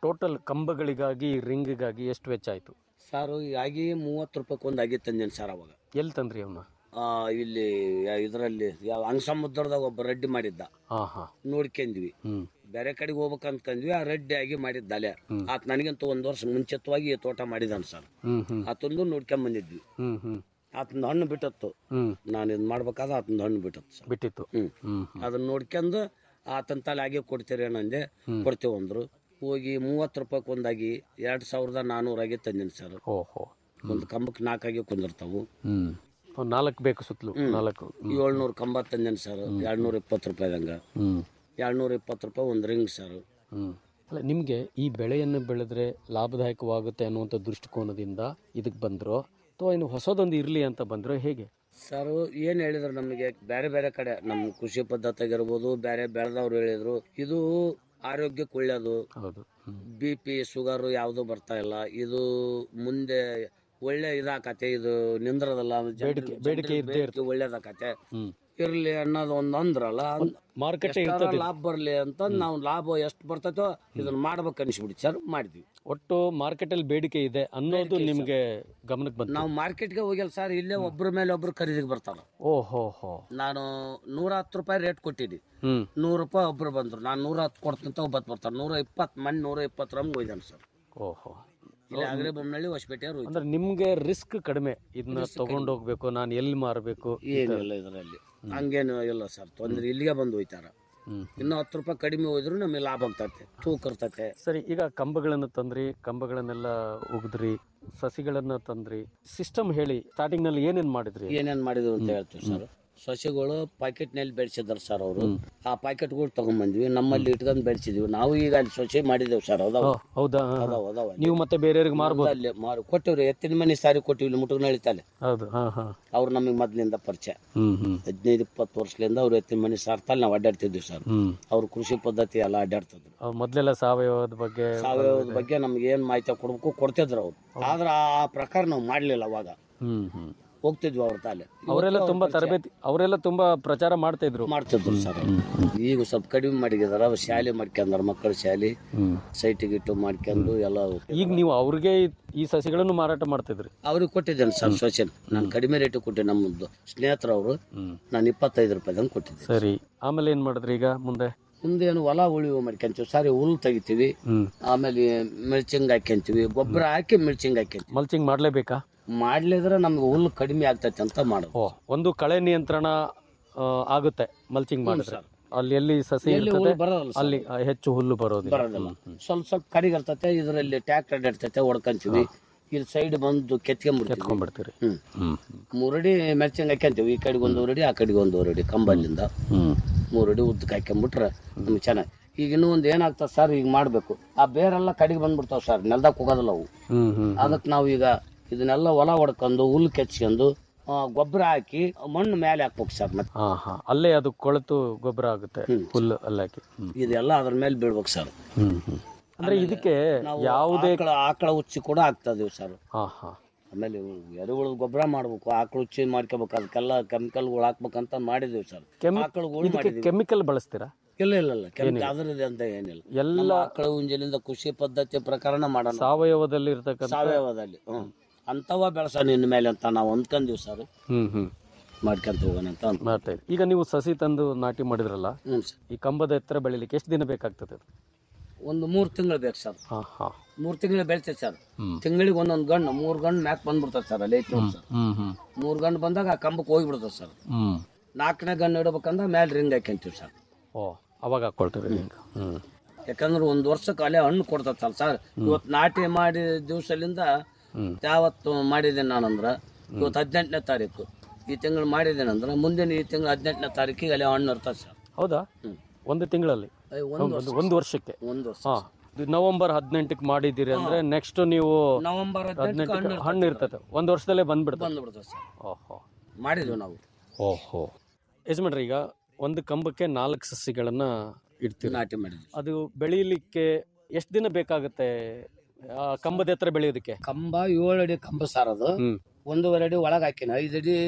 H: ಟೋಟಲ್ ಕಂಬಗಳಿಗಾಗಿ ರಿಂಗ್ಗಾಗಿ ಎಷ್ಟು ವೆಚ್ಚ ಆಯ್ತು
I: ಸರ್ ಆಗಿ ಮೂವತ್ತು ರೂಪಾಯಿ ಒಂದು ಆಗಿ ತಂದೇನಿ ಸರ್ ಅವಾಗ
H: ಎಲ್ಲಿ ತಂದ್ರಿ ಅವನ್ನ
I: ಆ, ಇಲ್ಲಿ ಇದರಲ್ಲಿ ಯಾವ ಅಂಗಸಮುದ್ರದಾಗ ಒಬ್ಬ ರೆಡ್ಡಿ ಮಾಡಿದ್ದ
H: ಹಾ ಹಾ
I: ನೋಡ್ಕೊಂಡ್ವಿ
H: ಹ್ಮ್
I: ಬೇರೆ ಕಡೆಗೆ ಹೋಗ್ಬೇಕಂತಂದ್ವಿ ಆ ರೆಡ್ಡಿ ಆಗಿ ಮಾಡಿದ್ದ ಅಲೆ ಆತ ನನಗಂತೂ ಒಂದ್ ವರ್ಷ ಮುಂಚಿತವಾಗಿ ಈ ತೋಟ ಮಾಡಿದಾನ ಸರ್
H: ಹ್ಮ್ ಹ್ಮ್
I: ಆತಂದು ನೋಡ್ಕೊಂಡ್ ಬಂದಿದ್ವಿ
H: ಹ್ಮ್ ಹ್ಮ್
I: ಆತನ ಹಣ್ಣು ಬಿಟ್ಟತ್ತು
H: ಹ್ಮ್
I: ನಾನು ಇದು ಮಾಡ್ಬೇಕಾದ್ರೆ ಆತನ ಹಣ್ಣು ಬಿಟ್ಟತ್ತು ಸರ್
H: ಬಿಟ್ಟಿತ್ತು
I: ಹ್ಮ್
H: ಹ್ಮ್
I: ಅದನ್ನ ನೋಡ್ಕೊಂಡು ಆತನ ತಲೆ ಹಾಗೆ ಕೊಡ್ತೀರಿ ಏನಂದೆ ಕೊಡ್ತೇವೆ ಅಂದ್ರು ಹೋಗಿ ಮೂವತ್ತು ರೂಪಾಯಿ ಒಂದಾಗಿ ಎರಡ್ ಸಾವಿರದ ನಾನೂರಾಗಿ ತಂದಿನಿ ಸರ್
H: ಓಹೋ
I: ಒಂದು ಕಂಬಕ್ಕೆ ನಾಲ್ಕಾಗಿ ಕುಂದಿರ್ತಾವು
H: ಹ್ಮ್ ಒಂದ್ ನಾಲ್ಕು ಬೇಕು ಸುತ್ತಲೂ ನಾಲ್ಕು
I: ಏಳ್ನೂರು ಕಂಬ ತಂದೇನಿ ಸರ್ ಎರಡ್ನೂರ ಇಪ್ಪತ್ತು ರೂಪಾಯಿದಂಗ
H: ಹ್ಮ್
I: ಎರಡ್ನೂರ ಇಪ್ಪತ್ತು ರೂಪಾಯಿ ಒಂದು ರಿಂಗ್ ಸರ್
H: ಹ್ಮ್ ಅಲ್ಲ ನಿಮಗೆ ಈ ಬೆಳೆಯನ್ನು ಬೆಳೆದ್ರೆ ಲಾಭದಾಯಕವಾಗುತ್ತೆ ಅನ್ನುವಂಥ ದೃಷ್ಟಿಕೋನದಿಂದ ಇದಕ್ಕೆ ಬಂದ್ರೋ ಅಥವಾ ಇನ್ನು ಹೊಸದೊಂದು ಇರಲಿ ಅಂತ ಬಂದ್ರೋ ಹೇಗೆ
I: ಸರ್ ಏನ್ ಹೇಳಿದ್ರು ನಮಗೆ ಬೇರೆ ಬೇರೆ ಕಡೆ ನಮ್ಮ ಕೃಷಿ ಪದ್ಧತಿ ಆಗಿರ್ಬೋದು ಬೇರೆ ಬೆಳೆದವ್ರು ಹೇಳಿದ್ರು ಇದು ಆರೋಗ್ಯಕ್ಕೆ ಒಳ್ಳೇದು
H: ಹೌದು ಹ್ಮ್
I: ಬಿ ಪಿ ಶುಗರ್ ಯಾವುದು ಬರ್ತಾ ಇಲ್ಲ ಇದು ಮುಂದೆ ಒಳ್ಳೆ ಇದಾಕತೆ ಇದು ನಿಂದ್ರದಲ್ಲ
H: ಬೇಡಿಕೆ- ಬೇಡಿಕೆ ಇದ್ದೇ
I: ಬೇಡಿಕೆ ಒಳ್ಳೇದಾಕತೆ
H: ಹ್ಮ್
I: ಇರ್ಲಿ ಅನ್ನೋದು ಒಂದು ಅಂದ್ರಲ್ಲ
H: ಮಾರುಕಟ್ಟೆ
I: ಎಷ್ಟಾರ
H: ಇರ್ತದೆ
I: ಲಾಭ ಬರ್ಲಿ ಅಂತ ನಾವು ಲಾಭ ಎಷ್ಟು ಬರ್ತೈತೋ ಇದನ್ನ ಮಾಡ್ಬೇಕು ಅನ್ಸ್ಬಿಡಿ ಸರ್ ಮಾಡಿದ್ವಿ
H: ಒಟ್ಟು ಮಾರ್ಕೆಟಲ್ಲಿ ಬೇಡಿಕೆ ಇದೆ ಅನ್ನೋದು ನಿಮಗೆ ಗಮನಕ್ಕೆ ಬಂತು
I: ನಾವು ಮಾರ್ಕೆಟ್ಗೆ ಹೋಗಿಲ್ಲ ಸರ್ ಇಲ್ಲೇ ಒಬ್ರ ಮೇಲೆ ಒಬ್ರು ಖರೀದಿಗೆ ಬರ್ತಾರ
H: ಓಹೋ ಹೋ
I: ನಾನು ನೂರ ಹತ್ತು ರೂಪಾಯಿ ರೇಟ್ ಕೊಟ್ಟಿದ್ದಿ
H: ಹ್ಮ್
I: ನೂರು ರೂಪಾಯಿ ಒಬ್ರು ಬಂದ್ರು ನಾನು ನೂರ ಹತ್ತು ಕೊಡ್ತಂತ ಒಬ್ಬತ್ತು ಬರ್ತಾರೆ ನೂರ ಇಪ್ಪತ್ತು ಮಣ್ಣು ನೂರ ಇಪ್ಪತ್ತು ರಮ್ಗೆ ಹೋಯ್ದಾನೆ ಸರ್
H: ಓಹೋ
I: ಇಲ್ಲಿ ಆಗ್ರೆ ಬೊಮ್ಮನಹಳ್ಳಿ ಹೊಸಪೇಟೆಯವ್ರು ಹೋಯ್ತು
H: ಅಂದ್ರೆ ನಿಮ್ಗೆ ರಿಸ್ಕ್ ಕಡಿಮೆ ಇದನ್ನ ತಗೊಂಡೋಗ್ಬೇಕು ನಾನು ಎಲ್ಲಿ ಮಾರಬೇಕು
I: ಏನಿಲ್ಲ ಇದರಲ್ಲಿ ಹಂಗೇನು ಇಲ್ಲ ಸರ್ ತೊಂದ್ರೆ ಇಲ್ಲಿಗೆ ಬಂದು ಹೋಯ್ತಾರ
H: ಹ್ಮ್
I: ಇನ್ನು ಹತ್ತು ರೂಪಾಯಿ ಕಡಿಮೆ ಹೋದ್ರು ನಮಗೆ ಲಾಭ ಆಗ್ತೈತೆ ತೂಕ ಇರ್ತೈತೆ
H: ಸರಿ ಈಗ ಕಂಬಗಳನ್ನು ತಂದ್ರಿ ಕಂಬಗಳನ್ನೆಲ್ಲ ಉಗಿದ್ರಿ ಸಸಿಗಳನ್ನ ತಂದ್ರಿ ಸಿಸ್ಟಮ್ ಹೇಳಿ ಸ್ಟಾರ್ಟಿಂಗ್ ನಲ್ಲಿ ಏನೇನ್ ಮಾಡಿದ್ರಿ
I: ಏನೇನ್ ಮಾಡಿದ್ರು ಅಂತ ಹೇಳ್ತೀವಿ ಸರ್ ಸಸಿಗಳು ಪಾಕೆಟ್ ನಲ್ಲಿ ಬೆಳೆಸಿದಾರೆ ಸರ್ ಅವರು ಆ ಪಾಕೆಟ್ಗಳು ತಗೊಂಡ್ಬಂದ್ವಿ ನಮ್ಮಲ್ಲಿ ಇಟ್ಕೊಂಡ್ ಬೆಳೆಸಿದ್ವಿ ನಾವು ಈಗ ಅಲ್ಲಿ ಸಸಿ ಮಾಡಿದೇವು ಸರ್ ಅದಾವ
H: ಓ, ಹೌದಾ ಹಾ, ಹಾ.
I: ಅದಾವ ಅದಾವ ಅಲ್ಲಿ.
H: ನೀವು ಮತ್ತೆ ಬೇರೆಯವ್ರಿಗೆ ಮಾರ್ಬೋದು
I: ಅಲ್ಲಿ ಮಾರು ಕೊಟ್ಟಿವ್ರಿ ಎತ್ತಿನ ಮನೆ ಸಾರಿ ಕೊಟ್ಟಿವಿ ಇಲ್ಲಿ ಮುಟುಗ್ನಳ್ಳಿ ತಾಲೆ
H: ಹೌದು ಹಾ ಹಾ
I: ಅವ್ರು ನಮಗೆ ಮೊದ್ಲಿಂದ ಪರಿಚಯ
H: ಹ್ಮ್ ಹ್ಮ್
I: ಹದಿನೈದು ಇಪ್ಪತ್ತು ವರ್ಷದಿಂದ ಅವ್ರು ಎತ್ತಿನ ಮನೆ ಸಾರ್ತಲ್ಲಿ ನಾವು ಅಡ್ಡಾಡ್ತಿದ್ವಿ ಸರ್
H: ಹ್ಮ್
I: ಅವ್ರ ಕೃಷಿ ಪದ್ಧತಿ ಎಲ್ಲ ಅಡ್ಡಾಡ್ತಿದ್ರು
H: ಅವ್ರು ಮೊದ್ಲೆಲ್ಲ ಸಾವಯವದ ಬಗ್ಗೆ
I: ಸಾವಯವದ ಬಗ್ಗೆ ನಮ್ಗೆ ಏನ್ ಮಾಹಿತಿ ಕೊಡ್ಬೇಕು ಕೊಡ್ತಿದ್ರು ಅವ್ರು ಆದ್ರೆ ಆ ಪ್ರಕಾರ ನಾವು ಮಾಡ್ಲಿಲ್ಲ ಅವಾಗ
H: ಹ್ಮ್ ಹ್ಮ್
I: ಹೋಗ್ತಿದ್ವಿ ಅವ್ರ ತಾಲೆ
H: ಅವರೆಲ್ಲ ತುಂಬಾ ತರಬೇತಿ ಅವರೆಲ್ಲ ತುಂಬಾ ಪ್ರಚಾರ ಮಾಡ್ತಾ ಇದ್ರು
I: ಮಾಡ್ತಿದ್ರು ಸರ್ ಈಗ ಸ್ವಲ್ಪ ಕಡಿಮೆ ಮಾಡಿದಾರ ಅವ್ರು ಶಾಲೆ ಮಾಡ್ಕೊಂಡಾರ ಮಕ್ಕಳ ಶಾಲೆ
H: ಹ್ಮ್
I: ಸೈಟಿಗೆ ಇಟ್ಟು ಮಾಡ್ಕೊಂಡು ಎಲ್ಲ
H: ಈಗ ನೀವು ಅವ್ರಿಗೆ ಈ ಸಸಿಗಳನ್ನು ಮಾರಾಟ ಮಾಡ್ತಿದ್ರಿ
I: ಅವ್ರಿಗೆ ಕೊಟ್ಟಿದ್ದೇನೆ ಸರ್ ಸೊಸೆನ್ ನಾನು ಕಡಿಮೆ ರೇಟ್ ಕೊಟ್ಟೆ ನಮ್ಮದು ಸ್ನೇಹಿತರು ಅವರು
H: ಹ್ಮ್
I: ನಾನು ಇಪ್ಪತ್ತೈದು ರೂಪಾಯಿದಂಗೆ ಕೊಟ್ಟಿದ್ದೆ
H: ಸರಿ ಆಮೇಲೆ ಏನ್ ಮಾಡಿದ್ರಿ ಈಗ ಮುಂದೆ
I: ಮುಂದೆ ಏನು ಹೊಲ ಉಳಿವು ಮಾಡ್ಕೊಂತೀವಿ ಸಾರಿ ಹುಲ್ಲು ತೆಗಿತೀವಿ
H: ಹ್ಮ್
I: ಆಮೇಲೆ ಮಿರ್ಚಿಂಗ್ ಹಾಕ್ಯಂತೀವಿ ಗೊಬ್ಬರ ಹಾಕಿ ಮಿರ್ಚಿಂಗ್ ಹಾಕ್ಯಂತೀವಿ
H: ಮಲ್ಚಿಂಗ್ ಮಾಡ್ಲೇಬೇಕಾ
I: ಮಾಡ್ಲಿದ್ರೆ ನಮ್ಗೆ ಹುಲ್ಲು ಕಡಿಮೆ ಆಗ್ತೈತೆ ಅಂತ ಮಾಡೋದು
H: ಓ ಒಂದು ಕಳೆ ನಿಯಂತ್ರಣ ಆ, ಆಗುತ್ತೆ ಮಲ್ಚಿಂಗ್ ಮಾಡಿದ್ರೆ ಅಲ್ಲಿ ಎಲ್ಲಿ ಸಸಿ
I: ಎಲ್ಲಿ
H: ಇರ್ತದೆ
I: ಹುಲ್ಲು ಬರೋದಲ್ಲ ಸರ್.
H: ಅಲ್ಲಿ ಆ, ಹೆಚ್ಚು ಹುಲ್ಲು ಬರೋದಿಲ್ಲ
I: ಬರೋದಿಲ್ಲ ಸ್ವಲ್ಪ ಸ್ವಲ್ಪ ಕಡಿಗೆ ಇರ್ತೈತೆ ಇದರಲ್ಲಿ ಟ್ಯಾಕ್ಟರ್ ಅಡ್ಡಾಡ್ತೈತೆ ಹೊಡ್ಕೊಂತೀವಿ ಇಲ್ಲಿ ಸೈಡ್ ಬಂದು ಕೆತ್ಕೊಂಡ್ಬಿಡ್ತೀವಿ
H: ಎತ್ಕೊಂಡ್ಬಿಡ್ತೀರಿ
I: ಹ್ಮ್
H: ಹ್ಮ್
I: ಮೂರಡಿ ಮೆರ್ಚಿಂಗ್ ಹಾಕ್ಯಂತೀವಿ ಈ ಕಡೆಗೆ ಒಂದು ಅಡಿ ಆ ಕಡೆಗೆ ಒಂದು ಅಡಿ ಕಂಬಲ್ಲಿಂದ
H: ಹ್ಮ್
I: ಮೂರಡಿ ಉದ್ದಕ್ಕೆ ಹಾಕ್ಕೊಂಬಿಟ್ರೆ ನಮ್ಗೆ ಚೆನ್ನಾಗಿ ಈಗ ಇನ್ನೂ ಒಂದು ಏನಾಗ್ತದೆ ಸರ್ ಈಗ ಮಾಡಬೇಕು ಆ ಬೇರೆಲ್ಲ ಕಡೆಗೆ ಬಂದ್ಬಿಡ್ತಾವೆ ಸರ್ ನೆಲ್ದಾಗ ಹೋಗೋದಿಲ್ಲ ಅವು
H: ಹ್ಮ್ ಹ್ಮ್
I: ಅದಕ್ಕೆ ನಾವು ಈಗ ಇದನ್ನೆಲ್ಲ ಹೊಲ ಹೊಡ್ಕೊಂಡು ಹುಲ್ಲು ಕೆಚ್ಕೊಂಡು ಗೊಬ್ಬರ ಹಾಕಿ ಮಣ್ಣು ಮೇಲೆ ಹಾಕ್ಬೇಕು ಸರ್ ಮತ್ತೆ
H: ಹಾ ಹಾ ಅಲ್ಲೇ ಅದು ಕೊಳೆತು ಗೊಬ್ಬರ ಆಗುತ್ತೆ ಹುಲ್ಲು ಅಲ್ಲೇ ಹಾಕಿ ಹ್ಮ್
I: ಇದೆಲ್ಲ ಅದ್ರ ಮೇಲೆ ಬೀಳ್ಬೇಕು ಸರ್
H: ಹ್ಮ್ ಹ್ಮ್ ಅಂದ್ರೆ ಇದಕ್ಕೆ ಯಾವುದೇ
I: ಆಕಳ ಆಕಳ ಉಚ್ಚಿ ಕೂಡ ಹಾಕ್ತದೀವಿ ಸರ್
H: ಹಾ ಹಾ
I: ಆಮೇಲೆ ಎರೆಹುಳದ ಗೊಬ್ಬರ ಮಾಡ್ಬೇಕು ಆಕಳ ಉಚ್ಚಿ ಮಾಡ್ಕೋಬೇಕು ಅದಕ್ಕೆಲ್ಲ ಕೆಮಿಕಲ್ಗಳು ಹಾಕ್ಬೇಕಂತ ಮಾಡಿದೀವಿ ಸರ್
H: ಕೆಮಿ
I: ಆಕಳುಗಳು
H: ಇದಕ್ಕೆ
I: ಮಾಡಿದೀವಿ
H: ಕೆಮಿಕಲ್ ಬಳಸ್ತೀರಾ
I: ಇಲ್ಲ ಇಲ್ಲ ಇಲ್ಲ ಕೆಮಿಕಲ್ ಅದ್ರದ್ದು ಅಂತ ಏನಿಲ್ಲ
H: ಎಲ್ಲ
I: ನಮ್ಮ ಆಕಳ ಉಂಜಲಿಂದ ಕೃಷಿ ಪದ್ಧತಿ ಪ್ರಕಾರನ ಮಾಡೋಣ
H: ಸಾವಯವದಲ್ಲಿ ಇರ್ತಕ್ಕಂಥ
I: ಸಾವಯವದಲ್ಲಿ ಹ್ಮ್ ಅಂತವ ಬೆಳೆಸೋಣ ಇನ್ನು ಮೇಲೆ ಅಂತ ನಾವು ಅಂದ್ಕೊಂತೀವಿ ಸರ್
H: ಹ್ಮ್ ಹ್ಮ್
I: ಮಾಡ್ಕೊಂತ ಹೋಗೋಣ ಅಂತ ಅಂದ್-
H: ಮಾಡ್ತಾ ಇದ್ದೀವಿ. ಈಗ ನೀವು ಸಸಿ ತಂದು ನಾಟಿ ಮಾಡಿದ್ರಲ್ಲ
I: ಹ್ಞೂ ಸರ್
H: ಈ ಕಂಬದ ಎತ್ತರ ಬೆಳಿಲಿಕ್ಕೆ ಎಷ್ಟು ದಿನ ಬೇಕಾಗ್ತದೆ ಅದು?
I: ಒಂದು ಮೂರು ತಿಂಗಳು ಬೇಕು ಸರ್
H: ಹಾ ಹಾ
I: ಮೂರು ತಿಂಗಳು ಬೆಳಿತೈತೆ ಸರ್
H: ಹ್ಮ್
I: ತಿಂಗಳಿಗೆ ಒಂದೊಂದು ಗಣ್ಣು ಮೂರು ಗಣ್ಣು ಮ್ಯಾಕ್ ಬಂದ್ಬಿಡ್ತದೆ ಸರ್ ಅಲ್ಲಿ ಐತಿ ನೋಡಿ ಸರ್
H: ಹ್ಮ್ ಹ್ಮ್
I: ಮೂರು ಗಂಡು ಬಂದಾಗ ಆ ಕಂಬಕ್ಕೆ ಹೋಗ್ಬಿಡ್ತದೆ ಸರ್
H: ಹ್ಮ್
I: ನಾಲ್ಕನೇ ಗಣ್ಣು ಇಡ್ಬೇಕಂದ್ರೆ ಮೇಲೆ ರಿಂಗ್ ಹಾಕ್ಯಂತೀವಿ ಸರ್
H: ಓ ಅವಾಗ ಹಾಕೊಳ್ತೀರಿ ಹಿಂಗೆ ಹ್ಮ್
I: ಯಾಕಂದ್ರೆ ಒಂದು ವರ್ಷಕ್ಕೆ ಅಲ್ಲೇ ಹಣ್ಣು ಕೊಡ್ತತ್ತಲ್ಲ ಸರ್ ಇವತ್ತು ನಾಟಿ ಮಾಡಿ ದಿವಸಲಿಂದ
H: ಹ್ಮ್.
I: ಯಾವತ್ತು ಮಾಡಿದ್ದೇನೆ ನಾನಂದ್ರೆ ಇವತ್ತು ಹದಿನೆಂಟನೇ ತಾರೀಕು ಈ ತಿಂಗಳು ಮಾಡಿದ್ದೇನಂದ್ರೆ ಮುಂದಿನ ಈ ತಿಂಗಳು ಹದಿನೆಂಟನೇ ತಾರೀಕಿಗೆ ಅಲ್ಲೇ ಹಣ್ಣು ಇರ್ತದೆ ಸರ್
H: ಹೌದಾ
I: ಹ್ಮ್.
H: ಒಂದು ತಿಂಗಳಲ್ಲಿ
I: ಅಯ್ಯ, ಒಂದು
H: ಒಂದು ಒಂದು ವರ್ಷಕ್ಕೆ
I: ಒಂದು ವರ್ಷ
H: ಹಾ ಇದು ನವೆಂಬರ್ ಹದಿನೆಂಟಕ್ಕೆ ಮಾಡಿದ್ದೀರಿ ಅಂದ್ರೆ ನೆಕ್ಸ್ಟ್ ನೀವು
I: ನವೆಂಬರ್ ಹದಿನೆಂಟಕ್ಕೆ
H: ಹದಿನೆಂಟಕ್ಕೆ
I: ಹಣ್ಣು
H: ಹಣ್ಣು ಇರ್ತದೆ ಒಂದು ವರ್ಷದಲ್ಲೇ ಬಂದ್ಬಿಡ್ತದೆ
I: ಬಂದ್ಬಿಡ್ತದೆ ಸರ್
H: ಓಹೋ
I: ಮಾಡಿದ್ವಿ ನಾವು
H: ಓಹೋ ಯಜಮಾನ್ರಿ ಈಗ ಒಂದು ಕಂಬಕ್ಕೆ ನಾಲ್ಕು ಸಸಿಗಳನ್ನ ಇಡ್ತೀರಿ
I: ನಾಟಿ ಮಾಡಿದ್ವಿ
H: ಅದು ಬೆಳೀಲಿಕ್ಕೆ ಎಷ್ಟು ದಿನ ಬೇಕಾಗುತ್ತೆ ಆ ಕಂಬದ ಎತ್ತರ ಬೆಳೆಯೋದಕ್ಕೆ
I: ಕಂಬ ಏಳು ಅಡಿ ಕಂಬ ಸಾರ್ ಅದು
H: ಹ್ಮ್
I: ಒಂದೂವರೆ ಅಡಿ ಒಳಗೆ ಹಾಕಿನ ಐದು ಅಡಿ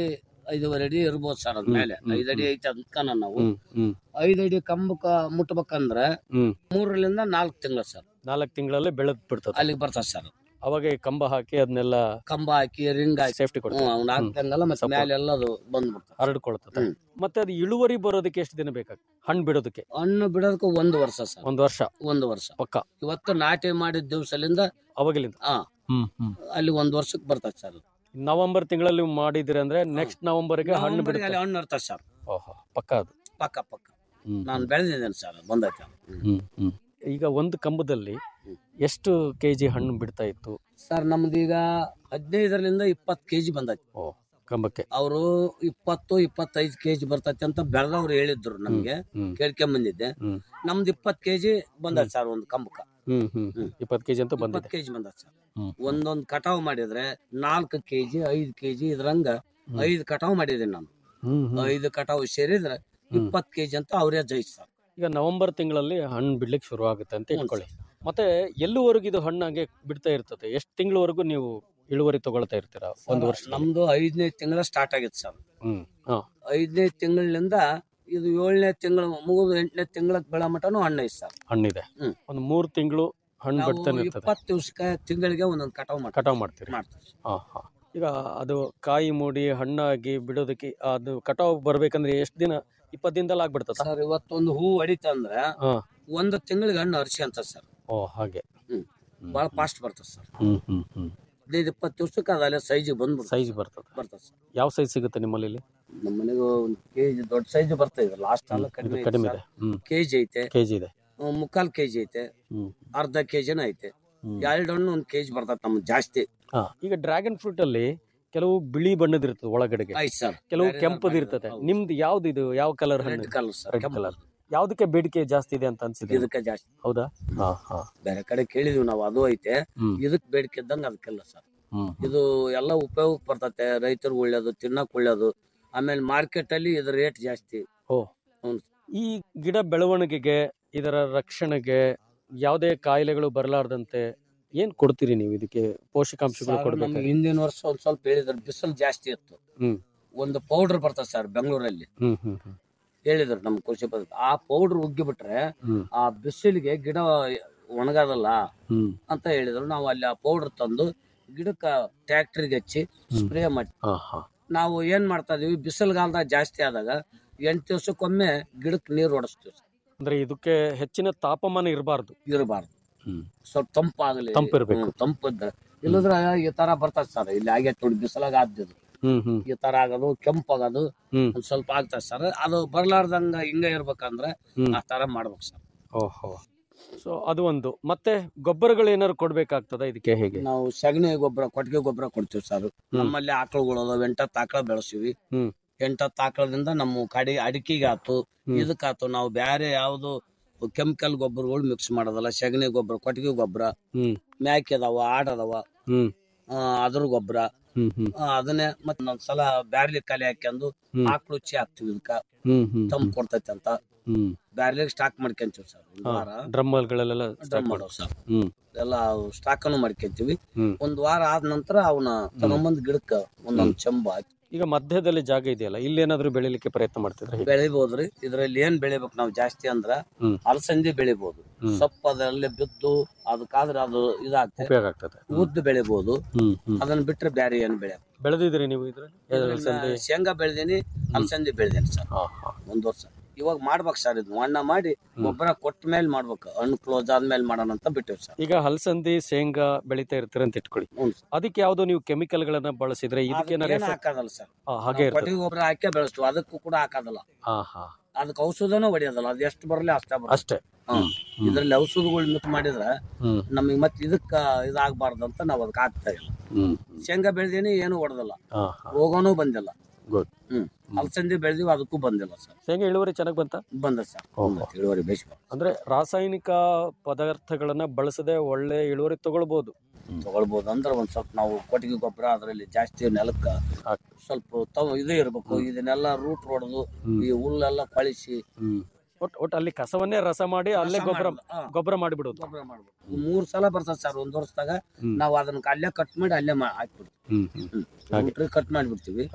I: ಐದೂವರೆ ಅಡಿ ಇರ್ಬೋದು ಸರ್ ಅದ್ ಮೇಲೆ
H: ಹ್ಮ್,
I: ಐದ್ ಅಡಿ ಐತೆ ಅನ್ಕನ ನಾವು
H: ಹ್ಮ್ ಹ್ಮ್
I: ಐದ್ ಅಡಿ ಕಂಬಕ್ಕ ಮುಟ್ಬೇಕಂದ್ರ
H: ಹ್ಮ್
I: ಮೂರರಿಂದ ನಾಲ್ಕು ತಿಂಗಳು ಸರ್
H: ನಾಲ್ಕು ತಿಂಗಳಲ್ಲಿ ಬೆಳೆದ್ ಬಿಡ್ತದೆ
I: ಅಲ್ಲಿಗೆ ಬರ್ತದೆ ಸರ್
H: ಅವಾಗ ಈ ಕಂಬ ಹಾಕಿ ಅದನ್ನೆಲ್ಲ
I: ಕಂಬ ಹಾಕಿ ರಿಂಗ್ ಹಾಕಿ
H: ಸೇಫ್ಟಿ ಕೊಡ್ತದೆ
I: ಹ್ಮ್ ಅವ್ನ ಹಾಕ್ದಂಗಲ್ಲ ಮತ್ತೆ
H: Support.
I: ಮೇಲೆ ಎಲ್ಲ ಅದು ಬಂದ್ಬಿಡ್ತದೆ
H: ಹರಡ್ಕೊಳ್ತದೆ
I: ಹ್ಮ್.
H: ಮತ್ತೆ ಅದು ಇಳುವರಿ ಬರೋದಕ್ಕೆ ಎಷ್ಟು ದಿನ ಬೇಕಾಗ್ತದೆ ಹಣ್ಣು ಬಿಡೋದಕ್ಕೆ
I: ಹಣ್ಣು ಬಿಡೋದಕ್ಕೆ ಒಂದು ವರ್ಷ ಸರ್
H: ಒಂದು ವರ್ಷ
I: ಒಂದು ವರ್ಷ
H: ಪಕ್ಕ
I: ಇವತ್ತು ನಾಟಿ ಮಾಡಿದ ದಿವಸಲಿಂದ
H: ಅವಾಗಲಿಂದ
I: ಹಾ
H: ಹ್ಮ್ ಹ್ಮ್
I: ಅಲ್ಲಿ ಒಂದ್ ವರ್ಷಕ್ಕೆ ಬರ್ತದೆ ಸರ್
H: ನವೆಂಬರ್ ತಿಂಗಳಲ್ಲಿ ಮಾಡಿದ್ರಿ ಅಂದ್ರೆ ನೆಕ್ಸ್ಟ್ ನವೆಂಬರ್ಗೆ ಹಣ್ಣು
I: ನವೆಂಬರ್ಗೆ
H: ಬಿಡುತ್ತೆ
I: ಅಲ್ಲಿ ಹಣ್ಣು ಇರ್ತದೆ ಸರ್
H: ಓಹೋ ಪಕ್ಕ ಅದು
I: ಪಕ್ಕ ಪಕ್ಕ
H: ಹ್ಮ್.
I: ನಾನು ಬೆಳೆದಿದ್ದೇನೆ ಸರ್ ಬಂದೈತೆ
H: ಹ್ಮ್ ಹ್ಮ್ ಈಗ ಒಂದು ಕಂಬದಲ್ಲಿ ಎಷ್ಟು ಕೆಜಿ ಹಣ್ಣು ಬಿಡ್ತಾ ಇತ್ತು
I: ಸರ್ ನಮ್ದು ಈಗ ಹದಿನೈದರಿಂದ ಇಪ್ಪತ್ತು ಕೆಜಿ ಬಂದೈತಿ
H: ಓ ಕಂಬಕ್ಕೆ
I: ಅವರು ಇಪ್ಪತ್ತು ಇಪ್ಪತ್ತೈದು ಕೆಜಿ ಬರ್ತೈತಿ ಅಂತ ಬೆಳೆದವ್ರು ಹೇಳಿದ್ರು ನಮ್ಗೆ
H: ಹ್ಮ್
I: ಕೇಳ್ಕೊಂಡ್ ಬಂದಿದ್ದೆ
H: ಹ್ಮ್
I: ನಮ್ದು ಇಪ್ಪತ್ತು ಕೆಜಿ ಬಂದೈತಿ ಸರ್ ಒಂದು ಕಂಬಕ್ಕ
H: ಹ್ಮ್ ಹ್ಮ್
I: ಹ್ಮ್.
H: ಇಪ್ಪತ್ತು ಕೆಜಿ ಅಂತೂ
I: ಇಪ್ಪತ್ತು
H: ಬಂದಿದೆ
I: ಕೆಜಿ ಬಂದೈತಿ ಸರ್
H: ಹ್ಮ್.
I: ಒಂದೊಂದ್ ಕಟಾವ್ ಮಾಡಿದ್ರೆ ನಾಲ್ಕು ಕೆಜಿ ಐದು ಕೆಜಿ ಇದ್ರಂಗ
H: ಹ್ಮ್.
I: ಐದು ಕಟಾವ್ ಮಾಡಿದ್ದೀನಿ ನಾನು
H: ಹ್ಮ್ ಹ್ಮ್.
I: ಐದು ಕಟಾವ್ ಸೇರಿದ್ರೆ ಇಪ್ಪತ್ತು ಕೆಜಿ ಅಂತ ಅವರೇ ಜೈಸ್ ಸರ್
H: ಈಗ ನವೆಂಬರ್ ತಿಂಗಳಲ್ಲಿ ಹಣ್ಣು ಬಿಡ್ಲಿಕ್ಕೆ ಶುರು ಆಗುತ್ತೆ ಅಂತ
I: ಹ್ಞೂ
H: ಇಟ್ಕೊಳ್ಳಿ ಮತ್ತೆ ಎಲ್ಲಿವರೆಗೂ ಇದು ಹಣ್ಣಾಗೆ ಬಿಡ್ತಾ ಇರ್ತದೆ ಎಷ್ಟು ತಿಂಗಳವರೆಗೂ ನೀವು ಇಳುವರಿ ತಗೊಳ್ತಾ ಇರ್ತೀರಾ ಒಂದು ವರ್ಷ
I: ನಮ್ದು ಐದನೇ ತಿಂಗಳ ಸ್ಟಾರ್ಟ್ ಆಗಿತ್ತು ಸರ್
H: ಹ್ಮ್ ಹಾ
I: ಐದನೇ ತಿಂಗಳಿಂದ ಇದು ಏಳನೇ ತಿಂಗಳು ಮುಗಿದು ಎಂಟನೇ ತಿಂಗಳ ಬೆಳ ಮಟನು ಹಣ್ಣು ಐತೆ ಸರ್
H: ಹಣ್ಣಿದೆ
I: ಹ್ಮ್.
H: ಒಂದು ಮೂರು ತಿಂಗಳು ಹಣ್ಣು
I: ನಾವು
H: ಬಿಡ್ತಾನೆ ಇರ್ತದೆ
I: ಇಪ್ಪತ್ತು ದಿವಸಕ್ಕೆ ತಿಂಗಳಿಗೆ ಒಂದೊಂದು ಕಟಾವ್ ಮಾಡ್ತೀವಿ
H: ಕಟಾವ್ ಮಾಡ್ತೀರಿ
I: ಮಾಡ್ತೀವಿ
H: ಹಾ ಹಾ ಈಗ ಅದು ಕಾಯಿ ಮೂಡಿ ಹಣ್ಣಾಗಿ ಬಿಡೋದಕ್ಕೆ ಅದು ಕಟಾವ್ ಬರ್ಬೇಕಂದ್ರೆ ಎಷ್ಟು ದಿನ ಇಪ್ಪತ್ತು ದಿನದಲ್ಲಿ ಆಗ್ಬಿಡ್ತದ
I: ಸರ್ ಇವತ್ತೊಂದು ಹೂ ಹೊಡಿತಂದ್ರೆ
H: ಹಾ
I: ಒಂದು ತಿಂಗಳಿಗೆ ಹಣ್ಣು ಅರಿಸಿ ಅಂತ ಸರ್
H: ಓ ಹಾಗೆ
I: ಹ್ಮ್ ಭಾಳ ಫಾಸ್ಟ್ ಬರ್ತದೆ ಸರ್
H: ಹ್ಮ್ ಹ್ಮ್ ಹ್ಮ್
I: ಹದಿನೈದು ಇಪ್ಪತ್ತು ದಿವಸಕ್ಕೆ ಅದಲ್ಲೇ ಸೈಜಿಗೆ ಬಂದ್ಬಿಡ್ತದೆ
H: ಸೈಜ್ ಬರ್ತದೆ
I: ಬರ್ತದೆ ಸರ್
H: ಯಾವ ಸೈಜ್ ಸಿಗುತ್ತೆ ನಿಮ್ಮಲ್ಲಿ ಇಲ್ಲಿ?
I: ನಮ್ಮ ಮನೆಗೆ ಒಂದು ಕೆಜಿ ದೊಡ್ಡ ಸೈಜ್ ಬರ್ತಾ ಇದೆ ಲಾಸ್ಟ್ ಎಲ್ಲ
H: ಇದು
I: ಕಡಿಮೆ
H: ಕಡಿಮೆ ಇದೆ ಹ್ಮ್
I: ಕೆಜಿ ಐತೆ
H: ಕೆಜಿ ಇದೆ
I: ಹ್ಮ್, ಮುಕ್ಕಾಲ್ ಕೆಜಿ ಐತೆ
H: ಹ್ಮ್
I: ಅರ್ಧ ಕೆಜಿನ ಐತೆ
H: ಹ್ಮ್.
I: ಎರಡು ಹಣ್ಣು ಒಂದು ಕೆಜಿ ಬರ್ತದೆ ನಮ್ಗೆ ಜಾಸ್ತಿ
H: ಹಾ ಈಗ ಡ್ರ್ಯಾಗನ್ ಫ್ರೂಟ್ ಅಲ್ಲಿ ಕೆಲವು ಬಿಳಿ ಬಣ್ಣದ ಇರ್ತದೆ ಒಳಗಡೆಗೆ
I: ಆಯ್ತು ಸರ್
H: ಕೆಲವು ಕೆಂಪದ ಇರ್ತದೆ ನಿಮ್ದು ಯಾವ್ದು ಇದು ಯಾವ ಕಲರ್
I: ರೆಡ್
H: ಹಣ್ಣು
I: ಕಲರ್ ಸರ್
H: ರೆಡ್
I: ಕೆಂಪು
H: ಕಲರ್ ಯಾವ್ದಕ್ಕೆ ಬೇಡಿಕೆ ಜಾಸ್ತಿ ಇದೆ ಅಂತ ಅನ್ಸಿದೆ
I: ಇದಕ್ಕೆ ಜಾಸ್ತಿ
H: ಹೌದಾ ಹಾ ಹಾ
I: ಬೇರೆ ಕಡೆ ಕೇಳಿದೀವಿ ನಾವು ಅದು ಐತೆ
H: ಹ್ಮ್
I: ಇದಕ್ ಬೇಡಿಕೆ ಇದ್ದಂಗ ಅದಕ್ಕೆಲ್ಲ ಸರ್
H: ಹ್ಮ್
I: ಇದು ಎಲ್ಲ ಉಪಯೋಗಕ್ಕೆ ಬರ್ತತೆ ರೈತರಿಗೆ ಒಳ್ಳೇದು ತಿನ್ನಕ್ ಒಳ್ಳೇದು ಆಮೇಲೆ ಮಾರ್ಕೆಟ್ ಅಲ್ಲಿ ಇದ್ರ ರೇಟ್ ಜಾಸ್ತಿ
H: ಓ
I: ಹ್ಮ್.
H: ಈ ಗಿಡ ಬೆಳವಣಿಗೆಗೆ ಇದರ ರಕ್ಷಣೆಗೆ ಯಾವುದೇ ಕಾಯಿಲೆಗಳು ಬರಲಾರ್ದಂತೆ ಏನ್ ಕೊಡ್ತೀರಿ ನೀವು ಇದಕ್ಕೆ ಪೋಷಕಾಂಶಗಳು
I: ಸರ್,
H: ಕೊಡ್ಬೇಕು
I: ನಮ್ಗೆ ಹಿಂದಿನ ವರ್ಷ ಒಂದ್ ಸ್ವಲ್ಪ ಹೇಳಿದ್ರು ಬಿಸಿಲು ಜಾಸ್ತಿ ಇತ್ತು
H: ಹ್ಮ್
I: ಒಂದು ಪೌಡರ್ ಬರ್ತದೆ ಸರ್ ಬೆಂಗಳೂರಲ್ಲಿ
H: ಹ್ಮ್ ಹ್ಮ್ ಹ್ಮ್
I: ಹೇಳಿದ್ರು ನಮ್ಮ ಕೃಷಿ ಪದ್ಧತಿ ಆ ಪೌಡರ್ ಉಗ್ಗಿ ಬಿಟ್ರೆ
H: ಹ್ಮ್
I: ಆ ಬಿಸಿಲಿಗೆ ಗಿಡ ಒಣಗದಲ್ಲ
H: ಹ್ಮ್
I: ಅಂತ ಹೇಳಿದ್ರು ನಾವು ಅಲ್ಲಿ ಆ ಪೌಡರ್ ತಂದು ಗಿಡಕ್ಕ ಟ್ಯಾಕ್ಟ್ರಿಗೆ ಹಚ್ಚಿ ಸ್ಪ್ರೇ ಮಾಡಿ
H: ಹಾ ಹಾ
I: ನಾವು ಏನ್ ಮಾಡ್ತಾ ಇದೀವಿ ಬಿಸಿಲುಗಾಲದಾಗ ಜಾಸ್ತಿ ಆದಾಗ ಎಂಟು ದಿವಸಕ್ಕೊಮ್ಮೆ ಗಿಡಕ್ಕೆ ನೀರು ಹೊಡಿಸ್ತೀವಿ
H: ಅಂದ್ರೆ ಇದಕ್ಕೆ ಹೆಚ್ಚಿನ ತಾಪಮಾನ ಇರಬಾರ್ದು
I: ಇರಬಾರ್ದು
H: ಹ್ಮ್
I: ಸ್ವಲ್ಪ ತಂಪಾಗಲಿ
H: ತಂಪಿರ್ಬೇಕು.
I: ತಂಪದ ಇಲ್ಲದ್ರ ಈ ತರ ಬರ್ತದೆ ಸರ್ ಇಲ್ಲಿ ಆಗೈತೆ ನೋಡಿ ಬಿಸಿಲಾಗ ಆದ್ದು
H: ಹ್ಮ್ ಹ್ಮ್
I: ಈ ತರ ಆಗೋದು ಕೆಂಪಾಗೋದು
H: ಹ್ಮ್
I: ಒಂದ್ ಸ್ವಲ್ಪ ಆಗ್ತದೆ ಸರ್ ಅದು ಬರ್ಲಾರ್ದಂಗ ಹಿಂಗ ಇರ್ಬೇಕಂದ್ರೆ
H: ಹ್ಮ್.
I: ಆ ತರ ಮಾಡ್ಬೇಕು ಸರ್
H: ಓಹೋ ಸೊ ಅದು ಒಂದು ಮತ್ತೆ ಗೊಬ್ಬರಗಳು ಏನಾದ್ರು ಕೊಡ್ಬೇಕಾಗ್ತದ ಇದಕ್ಕೆ ಹೇಗೆ
I: ನಾವು ಸಗಣಿ ಗೊಬ್ಬರ ಕೊಟ್ಟಿಗೆ ಗೊಬ್ಬರ ಕೊಡ್ತೀವಿ ಸರ್ ನಮ್ಮಲ್ಲಿ ಆಕಳುಗಳು ಅದಾವ ಎಂಟತ್ತು ಆಕಳ ಬೆಳೆಸಿವಿ
H: ಹ್ಮ್.
I: ಎಂಟತ್ತು ಆಕಳದಿಂದ ನಮ್ಮ ಕಡಿ ಅಡಿಕೆಗೆ ಆತು
H: ಹ್ಮ್.
I: ಇದಕ್ಕಾತು ನಾವು ಬೇರೆ ಯಾವ್ದು ಕೆಮಿಕಲ್ ಗೊಬ್ಬರಗಳು ಮಿಕ್ಸ್ ಮಾಡೋದಲ್ಲ ಸಗಣಿ ಗೊಬ್ಬರ ಕೊಟ್ಟಿಗೆ ಗೊಬ್ಬರ
H: ಹ್ಮ್
I: ಮ್ಯಾಕೆ ಅದಾವ ಆಡ್ ಅದಾವ
H: ಹ್ಮ್
I: ಆ, ಅದ್ರ ಗೊಬ್ಬರ
H: ಹ್ಮ್ ಹ್ಮ್
I: ಅದನ್ನೇ ಮತ್ ಒಂದೊಂದ್ಸಲ ಬ್ಯಾರ್ಲಿ ಕಲೆ ಹಾಕ್ಯಂದು
H: ಹ್ಮ್.
I: ಆಕಳು ಉಚ್ಚಿ ಹಾಕ್ತಿವಿ ಇದಕ್ಕ
H: ಹ್ಮ್ ಹ್ಮ್
I: ತಂಪ್ ಕೊಡ್ತೈತೆ ಅಂತ
H: ಹ್ಮ್
I: ಬ್ಯಾರ್ಲಿಗೆ ಸ್ಟಾಕ್ ಮಾಡ್ಕೊಂತೀವಿ ಸರ್ ಒಂದ್ ವಾರ
H: ಡ್ರಮ್ಮಲ್ಗಳೆಲ್ಲ
I: ಡ್ರಮ್ ಮಾಡೋ ಸರ್
H: ಹ್ಮ್
I: ಎಲ್ಲ ಸ್ಟಾಕನ್ನು ಮಾಡ್ಕೊಂತೀವಿ
H: ಹ್ಮ್.
I: ಒಂದ್ ವಾರ ಆದ ನಂತರ ಅವನ ತಗೊಂಬಂದ್ ಗಿಡಕ್ಕ ಒಂದೊಂದ್ ಚೆಂಬು ಹಾಕಿ
H: ಈಗ ಮಧ್ಯದಲ್ಲಿ ಜಾಗ ಇದೆಯಲ್ಲ ಇಲ್ಲಿ ಏನಾದ್ರು ಬೆಳಿಲಿಕ್ಕೆ ಪ್ರಯತ್ನ ಮಾಡ್ತಿದ್ರೆ
I: ಬೆಳಿಬೋದ್ರಿ ಇದ್ರಲ್ಲಿ ಏನ್ ಬೆಳಿಬೇಕು ನಾವು ಜಾಸ್ತಿ ಅಂದ್ರ
H: ಹ್ಮ್.
I: ಅಲಸಂದಿ ಬೆಳಿಬಹುದು
H: ಹ್ಮ್.
I: ಸೊಪ್ಪು ಅದರಲ್ಲಿ ಬಿದ್ದು ಅದಕ್ಕಾದ್ರೆ ಅದು ಇದಾಗ್ತದೆ
H: ಉಪಯೋಗ ಆಗ್ತದೆ
I: ಉದ್ದು ಬೆಳಿಬಹುದು
H: ಹ್ಮ್ ಹ್ಮ್
I: ಅದನ್ನ ಬಿಟ್ರೆ ಬೇರೆ ಏನ್ ಬೆಳೆ
H: ಬೆಳೆದಿದ್ದೀರಿ ನೀವು ಇದ್ರಲ್ಲಿ
I: ಶೇಂಗಾ ಬೆಳ್ದೀನಿ ಅಲಸಂದಿ ಬೆಳ್ದೀನಿ ಸರ್
H: ಹಾ ಹಾ
I: ಒಂದ್ ವರ್ಷ ಇವಾಗ ಮಾಡ್ಬೇಕು ಸರ್ ಇದು ಮಣ್ಣ ಮಾಡಿ ಗೊಬ್ಬರ ಕೊಟ್ಟ ಮೇಲೆ ಮಾಡ್ಬೇಕು ಹಣ್ಣು ಕ್ಲೋಸ್ ಆದ್ಮೇಲೆ ಮಾಡೋಣ ಅಂತ ಬಿಟ್ಟಿವಿ ಸರ್
H: ಈಗ ಹಲಸಂದಿ ಶೇಂಗಾ ಬೆಳಿತಾ ಇರ್ತೀರ ಅಂತ ಇಟ್ಕೊಳ್ಳಿ
I: ಹ್ಞೂ ಸರ್.
H: ಅದಕ್ಕೆ ಯಾವ್ದೋ ನೀವು ಕೆಮಿಕಲ್ ಗಳನ್ನ ಬಳಸಿದ್ರೆ ಇದಕ್ಕೆ
I: ಅದಕ್ಕೆ ಏನು ಹಾಕೋದಲ್ಲ ಸರ್
H: ಹಾಗೆ ಇರ್ತದೆ
I: ಕೊಟ್ಟಿಗೆ ಗೊಬ್ಬರ ಹಾಕಿ ಬೆಳೆಸ್ತೀವಿ ಅದಕ್ಕೂ ಕೂಡ ಹಾಕೋದಲ್ಲ
H: ಹಾ ಹಾ
I: ಅದಕ್ಕೆ ಔಷಧನೂ ಹೊಡಿಯೋದಲ್ಲ ಅದು ಎಷ್ಟು ಬರಲಿ ಅಷ್ಟೇ ಬರುತ್ತೆ
H: ಅಷ್ಟೇ
I: ಹ್ಮ್. ಇದ್ರಲ್ಲಿ ಔಷಧಗಳು ಮಿಕ್ಸ್ ಮಾಡಿದ್ರೆ
H: ಹ್ಮ್
I: ನಮಗೆ ಮತ್ತೆ ಇದಕ್ಕ ಇದಾಗಬಾರ್ದು ಅಂತ ನಾವು ಅದಕ್ಕೆ ಹಾಕ್ತಾ ಇಲ್ಲ
H: ಹ್ಮ್
I: ಶೇಂಗಾ ಬೆಳ್ದೀನಿ ಏನು ಹೊಡೆದಲ್ಲ
H: ಹಾ ಹಾ
I: ರೋಗನೂ ಬಂದಿಲ್ಲ
H: ಗುಡ್
I: ಹ್ಮ್ ಅಲಸಂದಿ ಬೆಳ್ದೀವಿ ಅದಕ್ಕೂ ಬಂದಿಲ್ಲ ಸರ್
H: ಶೇಂಗಾ ಇಳುವರಿ ಚೆನ್ನಾಗಿ ಬಂತ
I: ಬಂದ ಸರ್
H: ಓಹೋ.
I: ಇಳುವರಿ ಬೇಸ್
H: ಅಂದ್ರೆ ರಾಸಾಯನಿಕ ಪದಾರ್ಥಗಳನ್ನ ಬಳಸದೆ ಒಳ್ಳೆ ಇಳುವರಿ ತಗೊಳ್ಬಹುದು
I: ತಗೊಳ್ಬೋದು ಅಂದ್ರೆ ಒಂದ್ ಸ್ವಲ್ಪ ನಾವು ಕೊಟ್ಟಿಗೆ ಗೊಬ್ಬರ ಅದರಲ್ಲಿ ಜಾಸ್ತಿ ನೆಲಕ್ಕ
H: ಹಾಕ್.
I: ಸ್ವಲ್ಪ ತವ ಇದು ಇರ್ಬೇಕು ಇದನ್ನೆಲ್ಲ ರೂಟ್ ಹೊಡೆದು
H: ಹ್ಮ್.
I: ಈ ಹುಲ್ಲೆಲ್ಲ ಕಳಿಸಿ
H: ಹ್ಮ್ ಒಟ್ ಒಟ್ ಅಲ್ಲಿ ಕಸವನ್ನೇ ರಸ ಮಾಡಿ ಅಲ್ಲೇ ಗೊಬ್ಬರ ಗೊಬ್ಬರ ಮಾಡಿಬಿಡೋದು
I: ಗೊಬ್ಬರ ಮಾಡ್ಬೇಕು ಮೂರ್ ಸಲ ಬರ್ತದೆ ಸರ್ ಒಂದ್ ವರ್ಷದಾಗ
H: ಹ್ಮ್.
I: ನಾವು ಅದನ್ನ ಅಲ್ಲೇ ಕಟ್ ಮಾಡಿ ಅಲ್ಲೇ ಮಾ- ಹಾಕ್ಬಿಡ್ತೀವಿ
H: ಹ್ಮ್ ಹ್ಮ್ ಹಾಗೆ.
I: ಟ್ರೀ ಕಟ್ ಮಾಡಿಬಿಡ್ತೀವಿ
H: ಹೌದು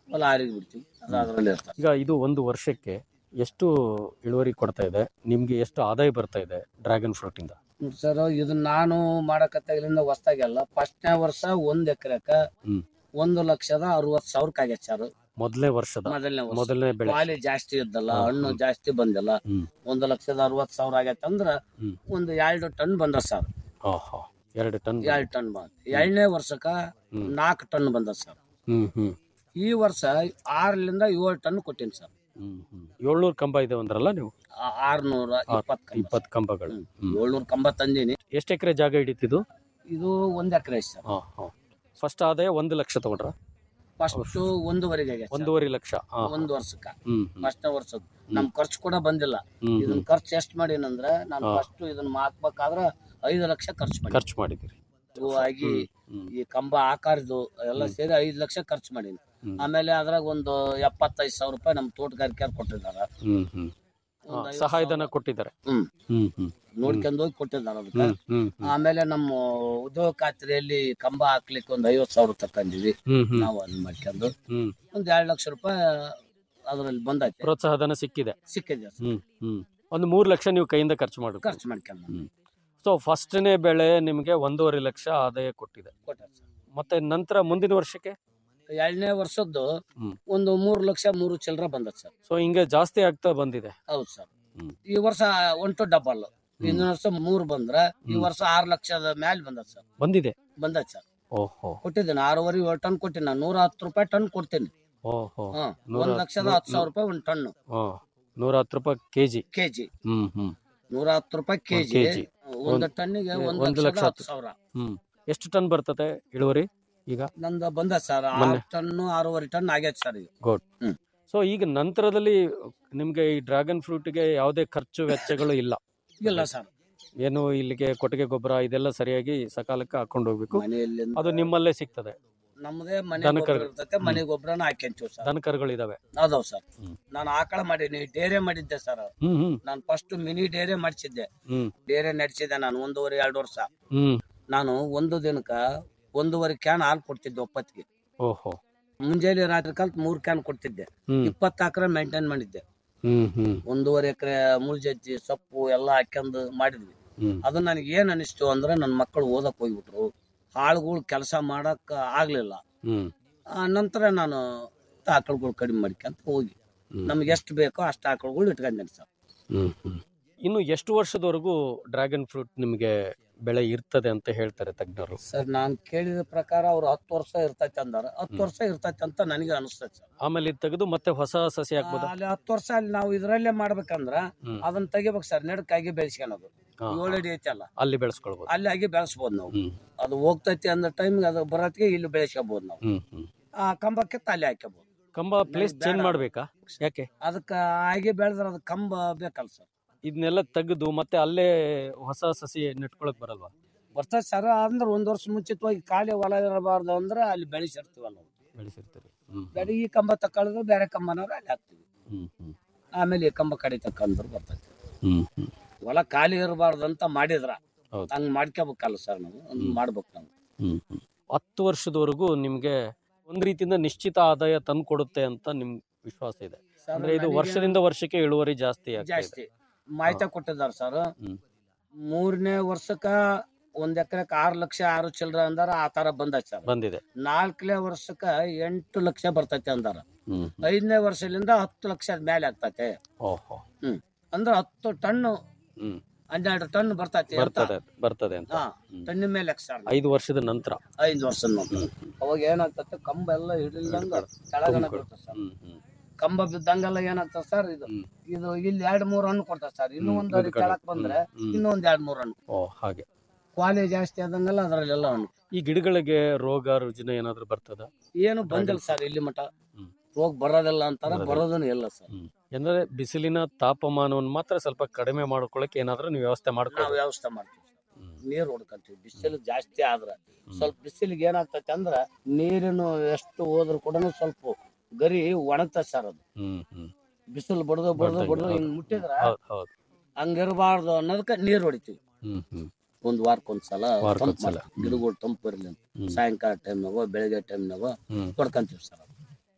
I: ಹೊಲ ಆರಿಗೆ ಬಿಡ್ತೀವಿ ಅದು ಅದರಲ್ಲಿ ಇರ್ತದೆ
H: ಈಗ ಇದು ಒಂದು ವರ್ಷಕ್ಕೆ ಎಷ್ಟು ಇಳುವರಿ ಕೊಡ್ತಾ ಇದೆ ನಿಮ್ಗೆ ಎಷ್ಟು ಆದಾಯ ಬರ್ತಾ ಇದೆ ಡ್ರ್ಯಾಗನ್ ಫ್ರೂಟ್ ಇಂದ
I: ಸರ್ ಇದನ್ನ ನಾನು ಮಾಡಕತ್ತಾಗಿಲಿಂದ ಹೊಸ್ದಾಗೆಲ್ಲ ಫಸ್ಟ್ನೇ ವರ್ಷ ಒಂದ್ ಎಕರೆಕ
H: ಹ್ಮ್.
I: ಒಂದು ಲಕ್ಷದ ಅರವತ್ ಸಾವಿರಕ್ಕೆ ಆಗೈತೆ ಸರ್
H: ಮೊದಲನೇ ವರ್ಷದ
I: ಮೊದಲನೇ ವರ್ಷ
H: ಮೊದಲನೇ ಬೆಳೆ
I: ಕ್ವಾಲಿ ಜಾಸ್ತಿ ಇದ್ದಲ್ಲ
H: ಹಾ,
I: ಹಣ್ಣು
H: ಹ್ಮ್.
I: ಜಾಸ್ತಿ ಬಂದಿಲ್ಲ
H: ಹ್ಮ್.
I: ಒಂದು ಲಕ್ಷದ ಅರವತ್ ಸಾವಿರ ಆಗೈತೆ ಅಂದ್ರ
H: ಹ್ಮ್.
I: ಒಂದು ಎರಡು ಟನ್ ಬಂದ ಸರ್
H: ಆಹಾ, ಎರಡು ಟನ್
I: ಎರಡು ಟನ್ ಬಂದ ಎರಡನೇ ವರ್ಷಕ್ಕ
H: ಹ್ಮ್.
I: ನಾಲ್ಕು ಟನ್ ಬಂದ ಸರ್
H: ಹ್ಮ್ ಹ್ಮ್
I: ಈ ವರ್ಷ ಆರರಿಂದ ಏಳು ಟನ್ ಕೊಟ್ಟಿನಿ ಸರ್
H: ಹ್ಮ್ ಹ್ಮ್ ಏಳ್ನೂರು ಕಂಬ ಇದೆ ಅಂದ್ರಲ್ಲ ನೀವು
I: ಆ- ಆರ್ನೂರ ಇಪ್ಪತ್ತು
H: ಇಪ್ಪತ್ತು ಕಂಬಗಳು ಹ್ಮ್.
I: ಏಳ್ನೂರ ಕಂಬ ತಂದೀನಿ
H: ಎಷ್ಟು ಎಕರೆ ಜಾಗ ಹಿಡಿತಿದ್ದು
I: ಇದು ಒಂದ್ ಎಕರೆ ಸರ್
H: ಹಾ ಹಾ ಫಸ್ಟ್ ಆದಾಯ ಒಂದು ಲಕ್ಷ ತಗೊಂಡ್ರ
I: ಫಸ್ಟ್ ಒಂದೂವರೆಗೆ ಆಗೈತೆ ಸರ್.
H: ಒಂದೂವರೆ ಲಕ್ಷ ಹಾ, ಹಾ.
I: ಒಂದ್ ವರ್ಷಕ್ಕ
H: ಹ್ಮ್ ಹ್ಮ್
I: ಫಸ್ಟ್ನೇ ವರ್ಷದ ನಮ್ ಖರ್ಚು ಕೂಡ ಬಂದಿಲ್ಲ
H: ಹ್ಮ್
I: ಇದನ್ನ
H: ಹ್ಮ್.
I: ಖರ್ಚು ಎಷ್ಟ್ ಮಾಡೀನಂದ್ರ ನಾನು
H: ಹಾ.
I: ಫಸ್ಟ್ ಇದನ್ನ ಹಾಕ್ಬೇಕಾದ್ರ ಐದು ಲಕ್ಷ ಖರ್ಚು ಮಾಡಿ
H: ಖರ್ಚು ಮಾಡಿದಿರಿ
I: ಇವು ಆಗಿ
H: ಹ್ಮ್.
I: ಈ ಕಂಬ ಆಕಾರದ್ದು ಎಲ್ಲ
H: ಹ್ಮ್.
I: ಸೇರಿ ಐದ್ ಲಕ್ಷ ಖರ್ಚು ಮಾಡೀನಿ
H: ಹ್ಮ್.
I: ಆಮೇಲೆ ಅದ್ರಾಗ ಒಂದು ಎಪ್ಪತ್ತೈದು ಸಾವಿರ ರೂಪಾಯಿ ನಮ್ ತೋಟಗಾರಿಕೆ ಕೊಟ್ಟಿದಾರ
H: ಹ್ಮ್ ಹ್ಮ್ ಹಾ,
I: ಒಂದ್ ಐವತ್ತು
H: ಸಹಾಯಧನ ಕೊಟ್ಟಿದ್ದಾರೆ
I: ಹ್ಮ್.
H: ಹ್ಮ್ ಹ್ಮ್
I: ನೋಡ್ಕೊಂಡ್ ಹೋಗಿ ಕೊಟ್ಟಿದಾರ ಅದಕ್ಕೆ
H: ಹ್ಮ್ ಹ್ಮ್ ಹ್ಮ್
I: ಆಮೇಲೆ ನಮ್ಮ ಉದ್ಯೋಗ ಖಾತ್ರಿಯಲ್ಲಿ ಕಂಬ ಹಾಕ್ಲಿಕ್ಕೆ ಒಂದ್ ಐವತ್ ಸಾವಿರ ತಕೊಂಡಿದ್ವಿ
H: ಹ್ಮ್ ಹ್ಮ್
I: ನಾವು ಅದನ್ನ ಮಾಡ್ಕೊಂಡು
H: ಹ್ಮ್
I: ಒಂದ್ ಎರಡ್ ಲಕ್ಷ ರೂಪಾಯಿ ಅದ್ರಲ್ಲಿ ಬಂದೈತೆ
H: ಪ್ರೋತ್ಸಾಹಧನ ಸಿಕ್ಕಿದೆ
I: ಸಿಕ್ಕಿದೆ ಸರ್.
H: ಹ್ಮ್ ಹ್ಮ್ ಒಂದು ಮೂರು ಲಕ್ಷ ನೀವು ಕೈಯಿಂದ ಖರ್ಚು ಮಾಡಿ
I: ಖರ್ಚು ಮಾಡ್ಕೊಂಡು
H: ಹ್ಮ್ ಸೊ ಫಸ್ಟ್ನೇ ಬೆಳೆ ನಿಮಗೆ ಒಂದೂವರೆ ಲಕ್ಷ ಆದಾಯ ಕೊಟ್ಟಿದೆ
I: ಕೊಟ್ಟಾರ ಸರ್.
H: ಮತ್ತೆ ನಂತರ ಮುಂದಿನ ವರ್ಷಕ್ಕೆ
I: ಎರಡನೇ ವರ್ಷದ್ದು
H: ಹ್ಮ್.
I: ಒಂದು ಮೂರು ಲಕ್ಷ ಮೂರು ಚಿಲ್ಲರ ಬಂದತ್ ಸರ್
H: ಸೊ ಹಿಂಗೆ ಜಾಸ್ತಿ ಆಗ್ತಾ ಬಂದಿದೆ
I: ಹೌದು ಸರ್
H: ಹ್ಮ್.
I: ಈ ವರ್ಷ ಒನ್ ಟು ಡಬಲ್ ಹಿಂದಿನ ವರ್ಷ ಮೂರ್ ಬಂದ್ರ ಈ
H: ಹ್ಮ್.
I: ವರ್ಷ ಆರ್ ಲಕ್ಷದ ಮ್ಯಾಲ್ ಬಂದತ್ ಸರ್
H: ಬಂದಿದೆ
I: ಬಂದತ್ ಸರ್
H: ಓಹೋ
I: ಕೊಟ್ಟಿದ್ದೀನಿ ಆರೂವರೆ ಏಳು ಟನ್ ಕೊಟ್ಟಿನಿ ನಾನು ನೂರ ಹತ್ತು ರೂಪಾಯಿ ಟನ್ ಕೊಡ್ತೀನಿ
H: ಓಹೋ
I: ಹ್ಮ್
H: ನೂರ
I: ಒಂದ್
H: ಹತ್ತು-
I: ಲಕ್ಷದ
H: ನೂ-
I: ಹತ್ತು ಸಾವಿರ ರೂಪಾಯಿ ಒಂದ್ ಟನ್
H: ಹಾ ನೂರ ಹತ್ತು ರೂಪಾಯಿ ಕೆಜಿ
I: ಕೆಜಿ
H: ಹ್ಮ್ ಹ್ಮ್
I: ನೂರ ಹತ್ತು ರೂಪಾಯಿ ಕೆಜಿ
H: ಕೆಜಿ.
I: ಒಂದು
H: ಒಂದ್-
I: ಟನ್ನಿಗೆ ಒಂದ್
H: ಒಂದು
I: ಲಕ್ಷದ
H: ಲಕ್ಷ
I: ಹತ್ತು ಸಾವಿರ
H: ಹ್ಮ್ ಎಷ್ಟು ಟನ್ ಬರ್ತದೆ ಇಳುವರಿ ಈಗ
I: ನಂದು ಬಂದ ಸರ್
H: ಮೊನ್ನೆ.
I: ಆರು ಟನ್ ಆರೂವರೆ ಟನ್ ಆಗೈತೆ ಸರ್ ಈಗ
H: ಗುಡ್
I: ಹ್ಮ್.
H: ಸೊ ಈಗ ನಂತರದಲ್ಲಿ ನಿಮ್ಗೆ ಈ ಡ್ರ್ಯಾಗನ್ ಫ್ರೂಟ್ಗೆ ಯಾವುದೇ ಖರ್ಚು ವೆಚ್ಚಗಳು ಇಲ್ಲ
I: ಇಲ್ಲ ಸರ್
H: ಏನು ಇಲ್ಲಿಗೆ ಕೊಟ್ಟಿಗೆ ಗೊಬ್ಬರ ಇದೆಲ್ಲ ಸರಿಯಾಗಿ ಸಕಾಲಕ್ಕೆ ಹಾಕೊಂಡು ಹೋಗ್ಬೇಕು
I: ಮನೆಯಲ್ಲಿ
H: ಅದು ನಿಮ್ಮಲ್ಲೇ ಸಿಗ್ತದೆ
I: ನಮ್ಮದೇ ಮನೆ
H: ದನ
I: ಗೊಬ್ಬರ
H: ಕರು.
I: ಇರ್ತೈತೆ ಮನೆ ಗೊಬ್ಬರನ ಹಾಕ್ಯಂತೀವಿ ಸರ್
H: ದನ ಕರುಗಳಿದಾವೆ
I: ಅದಾವ್ ಸರ್
H: ಹ್ಮ್.
I: ನಾನು ಆಕಳ ಮಾಡೀನಿ ಡೇರೆ ಮಾಡಿದ್ದೆ ಸರ್
H: ಹ್ಮ್ ಹ್ಮ್
I: ನಾನು ಫಸ್ಟ್ ಮಿನಿ ಡೇರೆ ಮಾಡಿಸಿದ್ದೆ
H: ಹ್ಮ್
I: ಡೇರೆ ನಡೆಸಿದ್ದೆ ನಾನು ಒಂದೂವರೆ ಎರಡು ವರ್ಷ
H: ಹ್ಮ್
I: ನಾನು ಒಂದು ದಿನಕ್ಕ ಒಂದೂವರೆ ಕ್ಯಾನ್ ಹಾಲು ಕೊಡ್ತಿದ್ದೆ ಒಪ್ಪತ್ತಿಗೆ
H: ಓಹೋ
I: ಮುಂಜಾನೆ ರಾತ್ರಿ ಕಲ್ತ್ ಮೂರ್ ಕ್ಯಾನ್ ಕೊಡ್ತಿದ್ದೆ
H: ಹ್ಮ್
I: ಇಪ್ಪತ್ತು ಎಕರೆ ಮೇಂಟೈನ್ ಮಾಡಿದ್ದೆ
H: ಹ್ಮ್ ಹ್ಮ್
I: ಒಂದೂವರೆ ಎಕರೆ ಮುಳ್ಜಜ್ಜಿ ಸೊಪ್ಪು ಎಲ್ಲ ಹಾಕ್ಯಂದು ಮಾಡಿದ್ವಿ
H: ಹ್ಮ್
I: ಅದು ನನಗೆ ಏನ್ ಅನಿಸ್ತು ಅಂದ್ರೆ ನನ್ನ ಮಕ್ಕಳು ಓದಕ್ ಹೋಗ್ಬಿಟ್ರು ಆಳುಗಳು ಕೆಲಸ ಮಾಡಕ್ ಆಗ್ಲಿಲ್ಲ
H: ಹ್ಮ್
I: ಆ ನಂತರ ನಾನು ಆಕಳುಗಳು ಕಡಿಮೆ ಮಾಡ್ಕೊಂತ ಹೋಗಿ
H: ಹ್ಮ್.
I: ನಮ್ಗೆ ಎಷ್ಟು ಬೇಕೋ ಅಷ್ಟು ಆಕಳುಗಳು ಇಟ್ಕೊಂಡೇನೆ ಸರ್
H: ಹ್ಮ್ ಹ್ಮ್ ಇನ್ನು ಎಷ್ಟು ವರ್ಷದವರೆಗೂ ಡ್ರ್ಯಾಗನ್ ಫ್ರೂಟ್ ನಿಮಗೆ ಬೆಳೆ ಇರ್ತದೆ ಅಂತ ಹೇಳ್ತಾರೆ ತಜ್ಞರು
I: ಸರ್ ನಾನ್ ಕೇಳಿದ ಪ್ರಕಾರ ಅವ್ರು ಹತ್ತು ವರ್ಷ ಇರ್ತೈತೆ ಅಂದಾರ ಹತ್ತು ವರ್ಷ ಇರ್ತೈತೆ ಅಂತ ನನಗೆ ಅನಿಸ್ತೈತೆ ಸರ್
H: ಆಮೇಲೆ ಇದ್ ತೆಗೆದು ಮತ್ತೆ ಹೊಸ ಸಸಿ ಹಾಕ್ಬೋದಾ
I: ಅಲ್ಲಿ ಹತ್ತು ವರ್ಷ ಅಲ್ಲಿ ನಾವು ಇದ್ರಲ್ಲೇ ಮಾಡ್ಬೇಕಂದ್ರ
H: ಹ್ಮ್.
I: ಅದನ್ನ ತೆಗಿಬೇಕು ಸರ್ ನಡಕ್ಕಾಗಿ ಬೆಳೆಸ್ಕೊಳೋದು
H: ಹಾ,
I: ಏಳು ಅಡಿ ಐತಲ್ಲ
H: ಅಲ್ಲಿ ಬೆಳೆಸ್ಕೊಳ್ಬೋದು
I: ಅಲ್ಲಿ ಆಗಿ ಬೆಳೆಸ್ಬೋದು ನಾವು
H: ಹ್ಮ್
I: ಅದು ಹೋಗ್ತೈತಿ ಅಂದ ಟೈಮ್ಗೆ ಅದು ಬರೋತ್ತಿಗೆ ಇಲ್ಲಿ ಬೆಳೆಸ್ಕೋಬಹುದು ನಾವು
H: ಹ್ಮ್ ಹ್ಮ್
I: ಆ ಕಂಬಕ್ಕೆ ತಲೆ ಹಾಕ್ಕೋಬಹುದು
H: ಕಂಬ ಪ್ಲೇಸ್
I: ಬೇಡ.
H: ಚೇಂಜ್ ಮಾಡ್ಬೇಕಾ ಯಾಕೆ
I: ಅದಕ್ಕ ಹಾಗೆ ಬೆಳೆದ್ರ ಅದು ಕಂಬ ಬೇಕಲ್ಲ ಸರ್
H: ಇದನ್ನೆಲ್ಲ ತೆಗೆದು ಮತ್ತೆ ಅಲ್ಲೇ ಹೊಸ ಸಸಿ ನೆಟ್ಕೊಳಕ್ ಬರಲ್ವಾ
I: ಬರ್ತೈತೆ ಸರ್ ಅಂದ್ರೆ ಒಂದ್ ವರ್ಷ ಮುಂಚಿತವಾಗಿ ಖಾಲಿ ಹೊಲ ಇರಬಾರ್ದು ಅಂದ್ರೆ ಅಲ್ಲಿ ಬೆಳೆಸಿರ್ತೀವಲ್ಲ ನಾವು
H: ಬೆಳೆಸಿರ್ತೀರಿ ಹ್ಮ್
I: ಬೇರೆ ಈ ಕಂಬ ತಕೊಳ್ಳೋದು ಬೇರೆ ಕಂಬನಾರ ಅಲ್ಲಿ ಹಾಕ್ತಿವಿ
H: ಹ್ಮ್ ಹ್ಮ್
I: ಆಮೇಲೆ ಈ ಕಂಬ ಕಡಿ ತಕ್ಕಂದ್ರೆ ಬರ್ತೈತಿ
H: ಹ್ಮ್ ಹ್ಮ್
I: ಹೊಲ ಖಾಲಿ ಇರಬಾರ್ದು ಅಂತ ಮಾಡಿದ್ರ
H: ಹೌದು.
I: ಹಂಗ್ ಮಾಡ್ಕೋಬೇಕಲ್ಲ ಸರ್ ನಾವು ಹಂಗ್
H: ಹ್ಮ್.
I: ಮಾಡ್ಬೇಕು ನಾವು
H: ಹ್ಮ್ ಹ್ಮ್ ಹತ್ತು ವರ್ಷದವರೆಗೂ ನಿಮ್ಗೆ ಒಂದ್ ರೀತಿಯಿಂದ ನಿಶ್ಚಿತ ಆದಾಯ ತಂದು ಕೊಡುತ್ತೆ ಅಂತ ನಿಮ್ ವಿಶ್ವಾಸ ಇದೆ
I: ಸರ್,
H: ಅಂದ್ರೆ ಇದು
I: ನನಗೆ
H: ವರ್ಷದಿಂದ ವರ್ಷಕ್ಕೆ ಇಳುವರಿ ಜಾಸ್ತಿ ಆಗ್ತಾ ಇದೆ
I: ಜಾಸ್ತಿ ಮಾಹಿತಿ ಕೊಟ್ಟಿದ್ದಾರೆ ಸರ್
H: ಹ್ಮ್.
I: ಮೂರನೇ ವರ್ಷಕ್ಕ ಒಂದ್ ಎಕರೆಕ್ ಆರು ಲಕ್ಷ ಆರು ಚಿಲ್ಲರ ಅಂದಾರ ಆ ತರ ಬಂದೈತೆ ಸರ್
H: ಬಂದಿದೆ
I: ನಾಲ್ಕನೇ ವರ್ಷಕ್ಕ ಎಂಟು ಲಕ್ಷ ಬರ್ತೈತೆ ಅಂದಾರ
H: ಹ್ಮ್
I: ಐದನೇ ವರ್ಷದಿಂದ ಹತ್ತು ಲಕ್ಷದ ಮೇಲೆ ಆಗ್ತೈತೆ
H: ಓಹೋ
I: ಅಂದ್ರೆ ಹತ್ತು ಟನ್
H: ಹ್ಮ್
I: ಹನ್ನೆರಡು ಟನ್ ಬರ್ತೈತಿ ಅಂತ
H: ಬರ್ತದೆ ಬರ್ತದೆ ಅಂತ
I: ಹಾ
H: ಹ್ಮ್.
I: ಟನ್ ಮೇಲೆ ಸರ್
H: ಐದು ವರ್ಷದ ನಂತರ
I: ಐದು ವರ್ಷದ ನಂತರ ಅವಾಗ ಏನಾಗ್ತತೆ ಕಂಬ ಎಲ್ಲ ಹಿಡಿಲ್ದಂಗ ಕೆಳಗನ
H: ತುಂಬ್ಕೊಳ್-
I: ಬೀಳ್ತದೆ ಸರ್
H: ಹ್ಮ್ ಹ್ಮ್
I: ಕಂಬ ಬಿದ್ದಂಗೆಲ್ಲ ಏನಾಗ್ತದೆ ಸರ್ ಇದು
H: ಹ್ಮ್.
I: ಇದು ಇಲ್ಲಿ ಎರಡ್ ಮೂರ್ ಹಣ್ಣು ಕೊಡ್ತದೆ ಸರ್ ಇನ್ನೂ
H: ಹ್ಮ್,
I: ಒಂದ್
H: ಮುಂದ್ಗಡೆ.
I: ಕೆಳಕ್ ಬಂದ್ರೆ
H: ಹ್ಮ್.
I: ಇನ್ನೂ ಒಂದ್ ಎರಡ್ ಮೂರ್ ಹಣ್ಣು
H: ಓ ಹಾಗೆ
I: ಕ್ವಾಲಿ ಜಾಸ್ತಿ ಆದಂಗೆಲ್ಲ ಅದ್ರಲ್ಲೆಲ್ಲ ಹಣ್ಣು
H: ಈ ಗಿಡಗಳಿಗೆ ರೋಗ ರುಜಿನ ಏನಾದ್ರು ಬರ್ತದ
I: ಏನು ಬಂದಿಲ್ಲ ಸರ್ ಇಲ್ಲಿ ಮಟ
H: ಹ್ಮ್.
I: ರೋಗ ಬರೋದಿಲ್ಲ ಅಂತಾರ
H: ಬರೋದಿಲ್ಲ.
I: ಬರೋದನ್ನು ಇಲ್ಲ ಸರ್
H: ಅಂದ್ರೆ ಬಿಸಿಲಿನ ತಾಪಮಾನವನ್ನು ಮಾತ್ರ ಸ್ವಲ್ಪ ಕಡಿಮೆ ಮಾಡ್ಕೊಳಕ್ಕೆ ಏನಾದ್ರೂ ನೀವು ವ್ಯವಸ್ಥೆ
I: ನಾವು
H: ಮಾಡ್ಕೊಳ್ಳಿ
I: ವ್ಯವಸ್ಥೆ ಮಾಡ್ತೀವಿ ಸರ್ ನೀರ್ ಹೊಡ್ಕೊಂತೀವಿ ಬಿಸಿಲು ಜಾಸ್ತಿ ಆದ್ರ ಸ್ವಲ್ಪ ಬಿಸಿಲಿಗೆ ಏನಾಗ್ತೈತೆ ಅಂದ್ರ ನೀರಿನ ಎಷ್ಟು ಹೋದ್ರು ಕೂಡ ಸ್ವಲ್ಪ ಗರಿ ಒಣಗ್ತದೆ ಸರ್ ಅದು
H: ಹ್ಮ್ ಹ್ಮ್
I: ಬಿಸಿಲು ಬಡ್ದು ಬಡ್ದು
H: ಬಡ್ದಂಗೆ,
I: ಬಡ್ದು
H: ಹೌದು.
I: ಹಿಂಗ್ ಮುಟ್ಟಿದ್ರ
H: ಹೌದ್ ಹೌದ್
I: ಹಂಗಿರಬಾರ್ದು ಅನ್ನೋದಕ್ಕೆ ನೀರ್ ಹೊಡಿತೀವಿ
H: ಹ್ಮ್ ಹ್ಮ್
I: ಒಂದ್ ವಾರಕ್ಕೊಂದ್ಸಲ
H: ವಾರಕ್ಕೊಂದ್ಸಲ.
I: ತಂಪ್ ಮಾಡ್ತೀವಿ. ಗಿಡಗಳು ತಂಪು ಇರ್ಲಿ ಅಂತ
H: ಹ್ಮ್.
I: ಸಾಯಂಕಾಲ ಟೈಮ್ನಾಗ ಬೆಳಗ್ಗೆ ಟೈಮ್ನಾಗ
H: ಹ್ಮ್
I: ಹೊಡ್ಕೊಂತೀವಿ ಸರ್ ಅದು.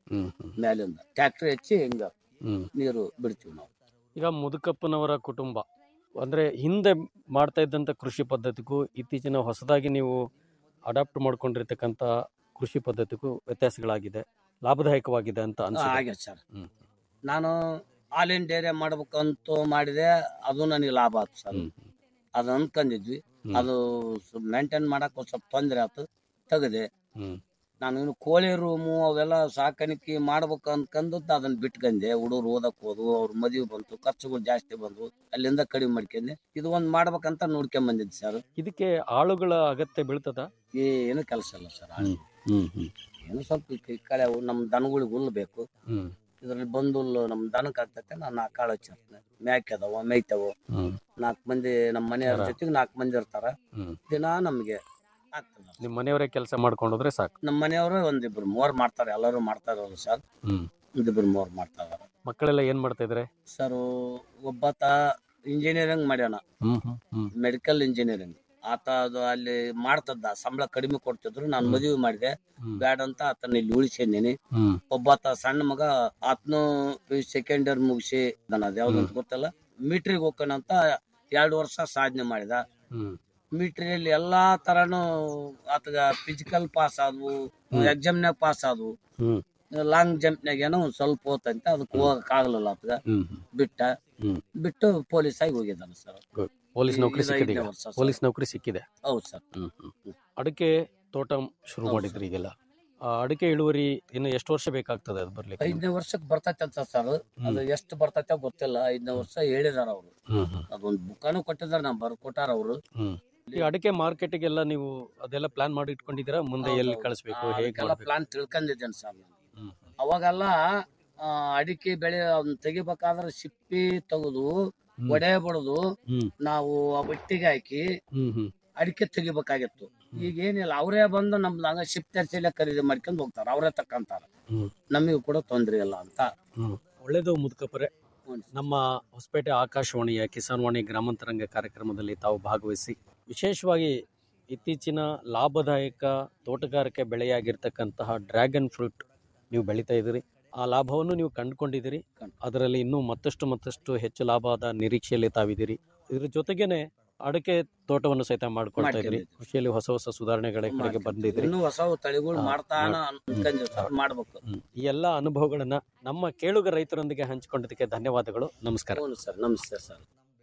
H: ಹ್ಮ್ ಹ್ಮ್
I: ಮ್ಯಾಲಿಂದ ಟ್ರ್ಯಾಕ್ಟರ್ ಹೆಚ್ಚಿ ಹಿಂಗ
H: ಹ್ಮ್
I: ನೀರು ಬಿಡ್ತೀವಿ ನಾವು
H: ಈಗ ಮುದುಕಪ್ಪನವರ ಕುಟುಂಬ ಅಂದ್ರೆ ಹಿಂದೆ ಮಾಡ್ತಾ ಇದ್ದಂತ ಕೃಷಿ ಪದ್ಧತಿಗೂ ಇತ್ತೀಚಿನ ಹೊಸದಾಗಿ ನೀವು ಅಡಾಪ್ಟ್ ಮಾಡ್ಕೊಂಡಿರ್ತಕ್ಕಂಥ ಕೃಷಿ ಪದ್ಧತಿಗೂ ವ್ಯತ್ಯಾಸಗಳಾಗಿದೆ ಲಾಭದಾಯಕವಾಗಿದೆ ಅಂತ ಅನ್ಸುತ್ತೆ
I: ಆಗ್ಯದ ಸರ್
H: ಹ್ಮ್.
I: ನಾನು ಹಾಲಿನ ಡೈರಿ ಮಾಡ್ಬೇಕಂತ ಮಾಡಿದೆ ಅದು ನನಗೆ ಲಾಭ ಆಯ್ತು ಸರ್
H: ಹ್ಮ್.
I: ಅದು ಅನ್ಕೊಂಡಿದ್ವಿ
H: ಹ್ಮ್.
I: ಅದು ಮೇಂಟೈನ್ ಮಾಡಕ್ ಒಂದ್ ಸ್ವಲ್ಪ ತೊಂದ್ರೆ ಆಯ್ತು ತೆಗದೆ
H: ಹ್ಮ್
I: ನಾನು ಇನ್ನು ಕೋಳಿ ರೂಮು ಅವೆಲ್ಲ ಸಾಕಾಣಿಕೆ ಮಾಡ್ಬೇಕು ಅನ್ಕಂದು ಅದನ್ನ ಬಿಟ್ಕಂದೆ ಹುಡುಗರು ಓದಕ್ ಹೋದ್ವು ಅವ್ರ ಮದುವೆ ಬಂತು ಖರ್ಚುಗಳು ಜಾಸ್ತಿ ಬಂದ್ವು ಅಲ್ಲಿಂದ ಕಡಿಮೆ ಮಾಡ್ಕೊಂಡೆ ಇದು ಒಂದ್ ಮಾಡ್ಬೇಕಂತ ನೋಡ್ಕೊಂಡ್ ಬಂದಿದ್ದೆ ಸರ್
H: ಇದಕ್ಕೆ ಆಳುಗಳ ಅಗತ್ಯ ಬೀಳ್ತದ
I: ಏನು ಕೆಲಸ ಇಲ್ಲ ಸರ್
H: ಹ್ಮ್ ಹ್ಮ್
I: ಏನು ಸ್ವಲ್ಪ ಈ ಕೈ ಕಳೆ ಅವು ನಮ್ಮ ದನಗಳಿಗೆ ಹುಲ್ಲು ಬೇಕು
H: ಹ್ಮ್
I: ಇದ್ರಲ್ಲಿ ಬಂದು ಹುಲ್ಲು ನಮ್ಮ ದನಕ್ಕೆ ಆಗ್ತೈತೆ ನಾನು ನಾಲ್ಕು ಕಾಳು ಹಚ್ಚಿರ್ತೇನೆ ಮೇಕೆ ಅದಾವ ಮೇಯ್ತಾವು
H: ಹ್ಮ್
I: ನಾಲ್ಕು ಮಂದಿ ನಮ್ಮ ಮನೆಯವ್ರ
H: ಯಾರ?
I: ಜೊತೆಗೆ ನಾಲ್ಕು ಮಂದಿ ಇರ್ತಾರ
H: ಹ್ಮ್
I: ದಿನ ನಮಗೆ ಆಗ್ತದ
H: ನಿಮ್ ಮನೆಯವರೇ ಕೆಲಸ ಮಾಡ್ಕೊಂಡೋದ್ರೆ ಸಾಕು
I: ನಮ್ಮ ಮನೆಯವರು ಒಂದಿಬ್ರು ಮೂವರ್ ಮಾಡ್ತಾರೆ ಎಲ್ಲರೂ ಮಾಡ್ತಾ ಇರೋರು ಸರ್
H: ಹ್ಮ್
I: ಒಂದಿಬ್ರು ಮೂವರ್ ಮಾಡ್ತಾ ಇದಾರೆ
H: ಮಕ್ಕಳೆಲ್ಲ ಏನ್ ಮಾಡ್ತಾ ಇದ್ರೆ
I: ಸರ್ ಒಬ್ಬಾತ ಇಂಜಿನಿಯರಿಂಗ್ ಮಾಡ್ಯಾನ
H: ಹ್ಮ್ ಹ್ಮ್ ಹ್ಮ್
I: ಮೆಡಿಕಲ್ ಇಂಜಿನಿಯರಿಂಗ್ ಆತ ಅದು ಅಲ್ಲಿ ಮಾಡ್ತದ ಸಂಬಳ ಕಡಿಮೆ ಕೊಡ್ತಿದ್ರು ನಾನು
H: ಹ್ಮ್.
I: ಮದುವೆ ಮಾಡಿದೆ
H: ಹ್ಮ್
I: ಬ್ಯಾಡ ಅಂತ ಆತನ ಇಲ್ಲಿ ಉಳಿಸಿದ್ದೀನಿ
H: ಹ್ಮ್
I: ಒಬ್ಬಾತ ಸಣ್ಣ ಮಗ ಆತನು ಸೆಕೆಂಡ್ ಇಯರ್ ಮುಗಿಸಿ ಅದ ಯಾವ್ದು ಅಂತ ಗೊತ್ತಲ್ಲ ಮೀಟ್ರಿಗೆ ಹೋಗೋಣ ಅಂತ ಎರಡು ವರ್ಷ ಸಾಧನೆ ಮಾಡಿದ
H: ಹ್ಮ್
I: ಮಿಲಿಟರಿಯಲ್ಲಿ ಎಲ್ಲಾ ತರನು ಆತಗ ಫಿಸಿಕಲ್ ಪಾಸ್ ಆದ್ವು
H: ಹ್ಮ್.
I: ಎಕ್ಸಾಮ್ನಾಗ ಪಾಸ್ ಆದ್ವು
H: ಹ್ಮ್
I: ಲಾಂಗ್ ಜಂಪ್ನಾಗ ಏನೋ ಒಂದ್ ಸ್ವಲ್ಪ ಹೋತಂತ ಅದಕ್ಕೆ ಹೋಗಕ್ ಆಗ್ಲಿಲ್ಲ ಆತಗ
H: ಹ್ಮ್ ಹ್ಮ್
I: ಬಿಟ್ಟ
H: ಹ್ಮ್.
I: ಬಿಟ್ಟು ಪೊಲೀಸ್ ಆಗಿ ಹೋಗಿದ್ದಾನೆ ಸರ್
H: ಪೊಲೀಸ್
I: ಈ-
H: ನೌಕರಿ
I: ಇದು
H: ಸಿಕ್ಕಿದೆ
I: ಐದನೇ
H: ಈಗ
I: ವರ್ಷ ಸರ್.
H: ಪೊಲೀಸ್ ನೌಕರಿ ಸಿಕ್ಕಿದೆ
I: ಹೌದು ಸರ್
H: ಹ್ಮ್ ಹ್ಮ್ ಹ್ಮ್. ಅಡಿಕೆ ತೋಟ ಶುರು
I: ಹೌದು
H: ಮಾಡಿದ್ರಿ ಈಗೆಲ್ಲ ಆ ಅಡಿಕೆ ಇಳುವರಿ ಇನ್ನು ಎಷ್ಟು ವರ್ಷ ಬೇಕಾಗ್ತದೆ ಅದು ಬರ್ಲಿಕ್ಕೆ
I: ಐದನೇ ವರ್ಷಕ್ಕೆ ಬರ್ತೈತೆ ಅಂತ ಸರ್ ಅದು ಎಷ್ಟು ಬರ್ತೈತೆ ಗೊತ್ತಿಲ್ಲ ಐದನೇ ವರ್ಷ ಹೇಳಿದಾರ ಅವ್ರು
H: ಹ್ಮ್ ಹ್ಮ್
I: ಅದೊಂದು ಬುಕ್ಕಾನು ಕೊಟ್ಟಿದಾರ ನಾ ಬರ್ಕೊಟ್ಟಾರ ಅವರು
H: ಹ್ಮ್ ಈ ಅಡಿಕೆ ಮಾರ್ಕೆಟಿಗೆಲ್ಲ ನೀವು ಅದೆಲ್ಲ ಪ್ಲಾನ್ ಮಾಡಿ ಇಟ್ಕೊಂಡಿದ್ದೀರಾ ಮುಂದೆ ಎಲ್ಲಿ ಕಳಿಸ್ಬೇಕು ಹೇಗೆ ಮಾಡ್ಬೇಕು
I: ಪ್ಲಾನ್ ತಿಳ್ಕೊಂಡಿದ್ದೇನೆ ಸರ್ ನಾನು
H: ಹ್ಮ್
I: ಅವಾಗೆಲ್ಲ ಆ, ಅಡಿಕೆ ಬೆಳೆ ಅವ್ನ ತೆಗಿಬೇಕಾದ್ರೆ ಸಿಪ್ಪಿ ತೆಗೆದು
H: ಹ್ಮ್.
I: ಒಡೆ ಬಡದು
H: ಹ್ಮ್
I: ನಾವು ಆ ಬಟ್ಟಿಗೆ ಹಾಕಿ
H: ಹ್ಮ್ ಹ್ಮ್
I: ಅಡಿಕೆ ತೆಗಿಬೇಕಾಗಿತ್ತು ಈಗ ಏನಿಲ್ಲ ಅವರೇ ಬಂದು ನಮ್ದು ಹಂಗ ಶಿಪ್ ತರ್ಸಿಲೆ ಖರೀದಿ ಮಾಡ್ಕೊಂಡು ಹೋಗ್ತಾರ ಅವರೇ ತಕ್ಕಂತಾರ
H: ಹ್ಮ್.
I: ನಮಗೂ ಕೂಡ ತೊಂದ್ರೆ ಇಲ್ಲ ಅಂತ
H: ಹ್ಮ್ ಒಳ್ಳೇದು ಮುದುಕಪ್ಪರೆ
I: ಹ್ಮ್.
H: ನಮ್ಮ ಹೊಸಪೇಟೆ ಆಕಾಶವಾಣಿಯ ಕಿಸಾನ್ ವಾಣಿ ಗ್ರಾಮಾಂತರಂಗ ಕಾರ್ಯಕ್ರಮದಲ್ಲಿ ತಾವು ಭಾಗವಹಿಸಿ ವಿಶೇಷವಾಗಿ ಇತ್ತೀಚಿನ ಲಾಭದಾಯಕ ತೋಟಗಾರಿಕೆ ಬೆಳೆಯಾಗಿರ್ತಕ್ಕಂತಹ ಡ್ರ್ಯಾಗನ್ ಫ್ರೂಟ್ ನೀವು ಬೆಳೀತಾ ಇದ್ದೀರಿ ಆ ಲಾಭವನ್ನು ನೀವು ಕಂಡುಕೊಂಡಿದ್ದೀರಿ
I: ಕಂಡು.
H: ಅದರಲ್ಲಿ ಇನ್ನೂ ಮತ್ತಷ್ಟು ಮತ್ತಷ್ಟು ಹೆಚ್ಚು ಲಾಭದ ನಿರೀಕ್ಷೆಯಲ್ಲಿ ತಾವಿದ್ದೀರಿ ಇದ್ರ ಜೊತೆಗೇನೆ ಅಡಿಕೆ ತೋಟವನ್ನು ಸಹಿತ ಮಾಡ್ಕೊಳ್ತಾ ಇದ್ದೀರಿ
I: ಮಾಡ್ಕೊಂಡಿದ್ದೀವಿ.
H: ಕೃಷಿಯಲ್ಲಿ ಹೊಸ ಹೊಸ ಸುಧಾರಣೆಗಳ ಕಡೆಗೆ ಬಂದಿದ್ದೀರಿ
I: ಇನ್ನು ಹೊಸ ತಳಿಗಳು
H: ಹಾ,
I: ಮಾಡ್ತಾನ
H: ಮಾಡ್-
I: ಅನ್ಕೊಂಡಿವ್ ಸರ್ ಮಾಡ್ಬೇಕು
H: ಹ್ಮ್. ಈ ಎಲ್ಲ ಅನುಭವಗಳನ್ನ ನಮ್ಮ ಕೇಳುಗ ರೈತರೊಂದಿಗೆ ಹಂಚಿಕೊಂಡಿದ್ದಕ್ಕೆ ಧನ್ಯವಾದಗಳು ನಮಸ್ಕಾರ
I: ಹೌದು ಸರ್ ನಮಸ್ತೆ ಸರ್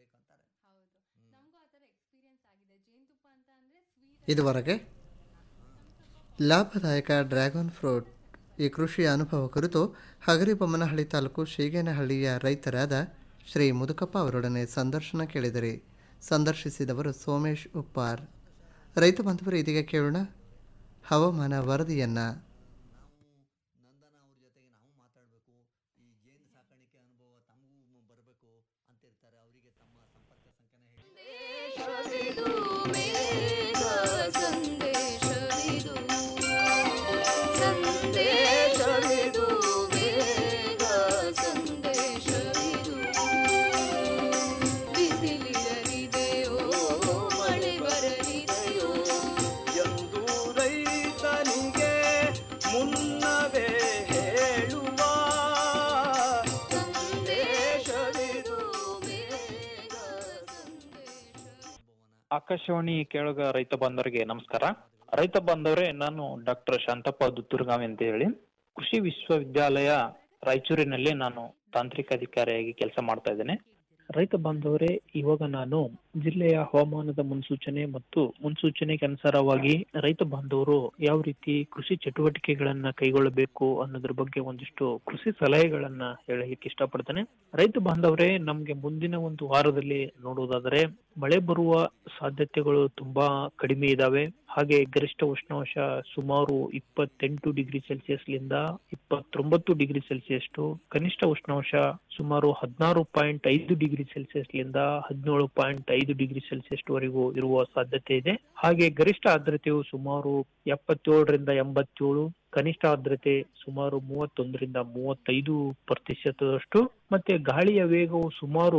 G: ಇದುವರೆಗೆ ಲಾಭದಾಯಕ ಡ್ರ್ಯಾಗನ್ ಫ್ರೂಟ್ ಈ ಕೃಷಿಯ ಅನುಭವ ಕುರಿತು ಹಗರಿಬೊಮ್ಮನಹಳ್ಳಿ ತಾಲೂಕು ಶೀಗೇನಹಳ್ಳಿಯ ರೈತರಾದ ಶ್ರೀ ಮುದುಕಪ್ಪ ಅವರೊಡನೆ ಸಂದರ್ಶನ ಕೇಳಿದಿರಿ ಸಂದರ್ಶಿಸಿದವರು ಸೋಮೇಶ್ ಉಪ್ಪಾರ್ ರೈತ ಬಾಂಧವರು ಇದೀಗ ಕೇಳೋಣ ಹವಾಮಾನ ವರದಿಯನ್ನು
J: ನಂದನ ಅವ್ರ ಜೊತೆಗೆ ನಾವು ಮಾತಾಡಬೇಕು ಈ ಜೇನು ಸಾಕಾಣಿಕೆ ಅನುಭವ ತಮಗೂ ಬರಬೇಕು ಅಂತಿರ್ತಾರೆ ಅವರಿಗೆ ತಮ್ಮ ಸಂಪರ್ಕ ಸಂಖ್ಯೆನ ಹೇಳಿ
K: ಎಂದು ರೈತನಿಗೆ ಮುನ್ನವೇ ಹೇಳುವ ಸಂದೇಶವಿದು
L: ಆಕಾಶವಾಣಿ ಕೇಳುಗ ರೈತ ಬಾಂಧವರಿಗೆ ನಮಸ್ಕಾರ ರೈತ ಬಾಂಧವರೇ ನಾನು ಡಾಕ್ಟರ್ ಶಾಂತಪ್ಪ ದುತ್ತೂರ್ಗಾವಿ ಅಂತ ಹೇಳಿ ಕೃಷಿ ವಿಶ್ವವಿದ್ಯಾಲಯ ರಾಯಚೂರಿನಲ್ಲಿ ನಾನು ತಾಂತ್ರಿಕ ಅಧಿಕಾರಿಯಾಗಿ ಕೆಲಸ ಮಾಡ್ತಾ ಇದ್ದೇನೆ ರೈತ ಬಾಂಧವರೇ ಇವಾಗ ನಾನು ಜಿಲ್ಲೆಯ ಹವಾಮಾನದ ಮುನ್ಸೂಚನೆ ಮತ್ತು ಮುನ್ಸೂಚನೆಗೆ ಅನುಸಾರವಾಗಿ ರೈತ ಬಾಂಧವರು ಯಾವ ರೀತಿ ಕೃಷಿ ಚಟುವಟಿಕೆಗಳನ್ನ ಕೈಗೊಳ್ಳಬೇಕು ಅನ್ನೋದ್ರ ಬಗ್ಗೆ ಒಂದಿಷ್ಟು ಕೃಷಿ ಸಲಹೆಗಳನ್ನ ಹೇಳಲಿಕ್ಕೆ ಇಷ್ಟಪಡ್ತೇನೆ ರೈತ ಬಾಂಧವರೇ ನಮ್ಗೆ ಮುಂದಿನ ಒಂದು ವಾರದಲ್ಲಿ ನೋಡುವುದಾದರೆ ಮಳೆ ಬರುವ ಸಾಧ್ಯತೆಗಳು ತುಂಬಾ ಕಡಿಮೆ ಇದಾವೆ ಹಾಗೆ ಗರಿಷ್ಠ ಉಷ್ಣಾಂಶ ಸುಮಾರು ಇಪ್ಪತ್ತೆಂಟು ಡಿಗ್ರಿ ಸೆಲ್ಸಿಯಸ್ ಲಿಂದ ಇಪ್ಪತ್ತೊಂಬತ್ತು ಡಿಗ್ರಿ ಸೆಲ್ಸಿಯಸ್ ಕನಿಷ್ಠ ಉಷ್ಣಾಂಶ ಸುಮಾರು ಹದಿನಾರು ಪಾಯಿಂಟ್ ಐದು ಡಿಗ್ರಿ ಸೆಲ್ಸಿಯಸ್ ಲಿಂದ ಹದಿನೇಳು ಪಾಯಿಂಟ್ ಐದು ಡಿಗ್ರಿ ಸೆಲ್ಸಿಯಸ್ ವರೆಗೂ ಇರುವ ಸಾಧ್ಯತೆ ಇದೆ ಹಾಗೆ ಗರಿಷ್ಠ ಆರ್ದ್ರತೆಯು ಸುಮಾರು ಎಪ್ಪತ್ತೇಳರಿಂದ ಎಂಬತ್ತೇಳು ಕನಿಷ್ಠ ಆರ್ದ್ರತೆ ಸುಮಾರು ಮೂವತ್ತೊಂದರಿಂದ ಮೂವತ್ತೈದು ಪ್ರತಿಶತದಷ್ಟು ಮತ್ತೆ ಗಾಳಿಯ ವೇಗವು ಸುಮಾರು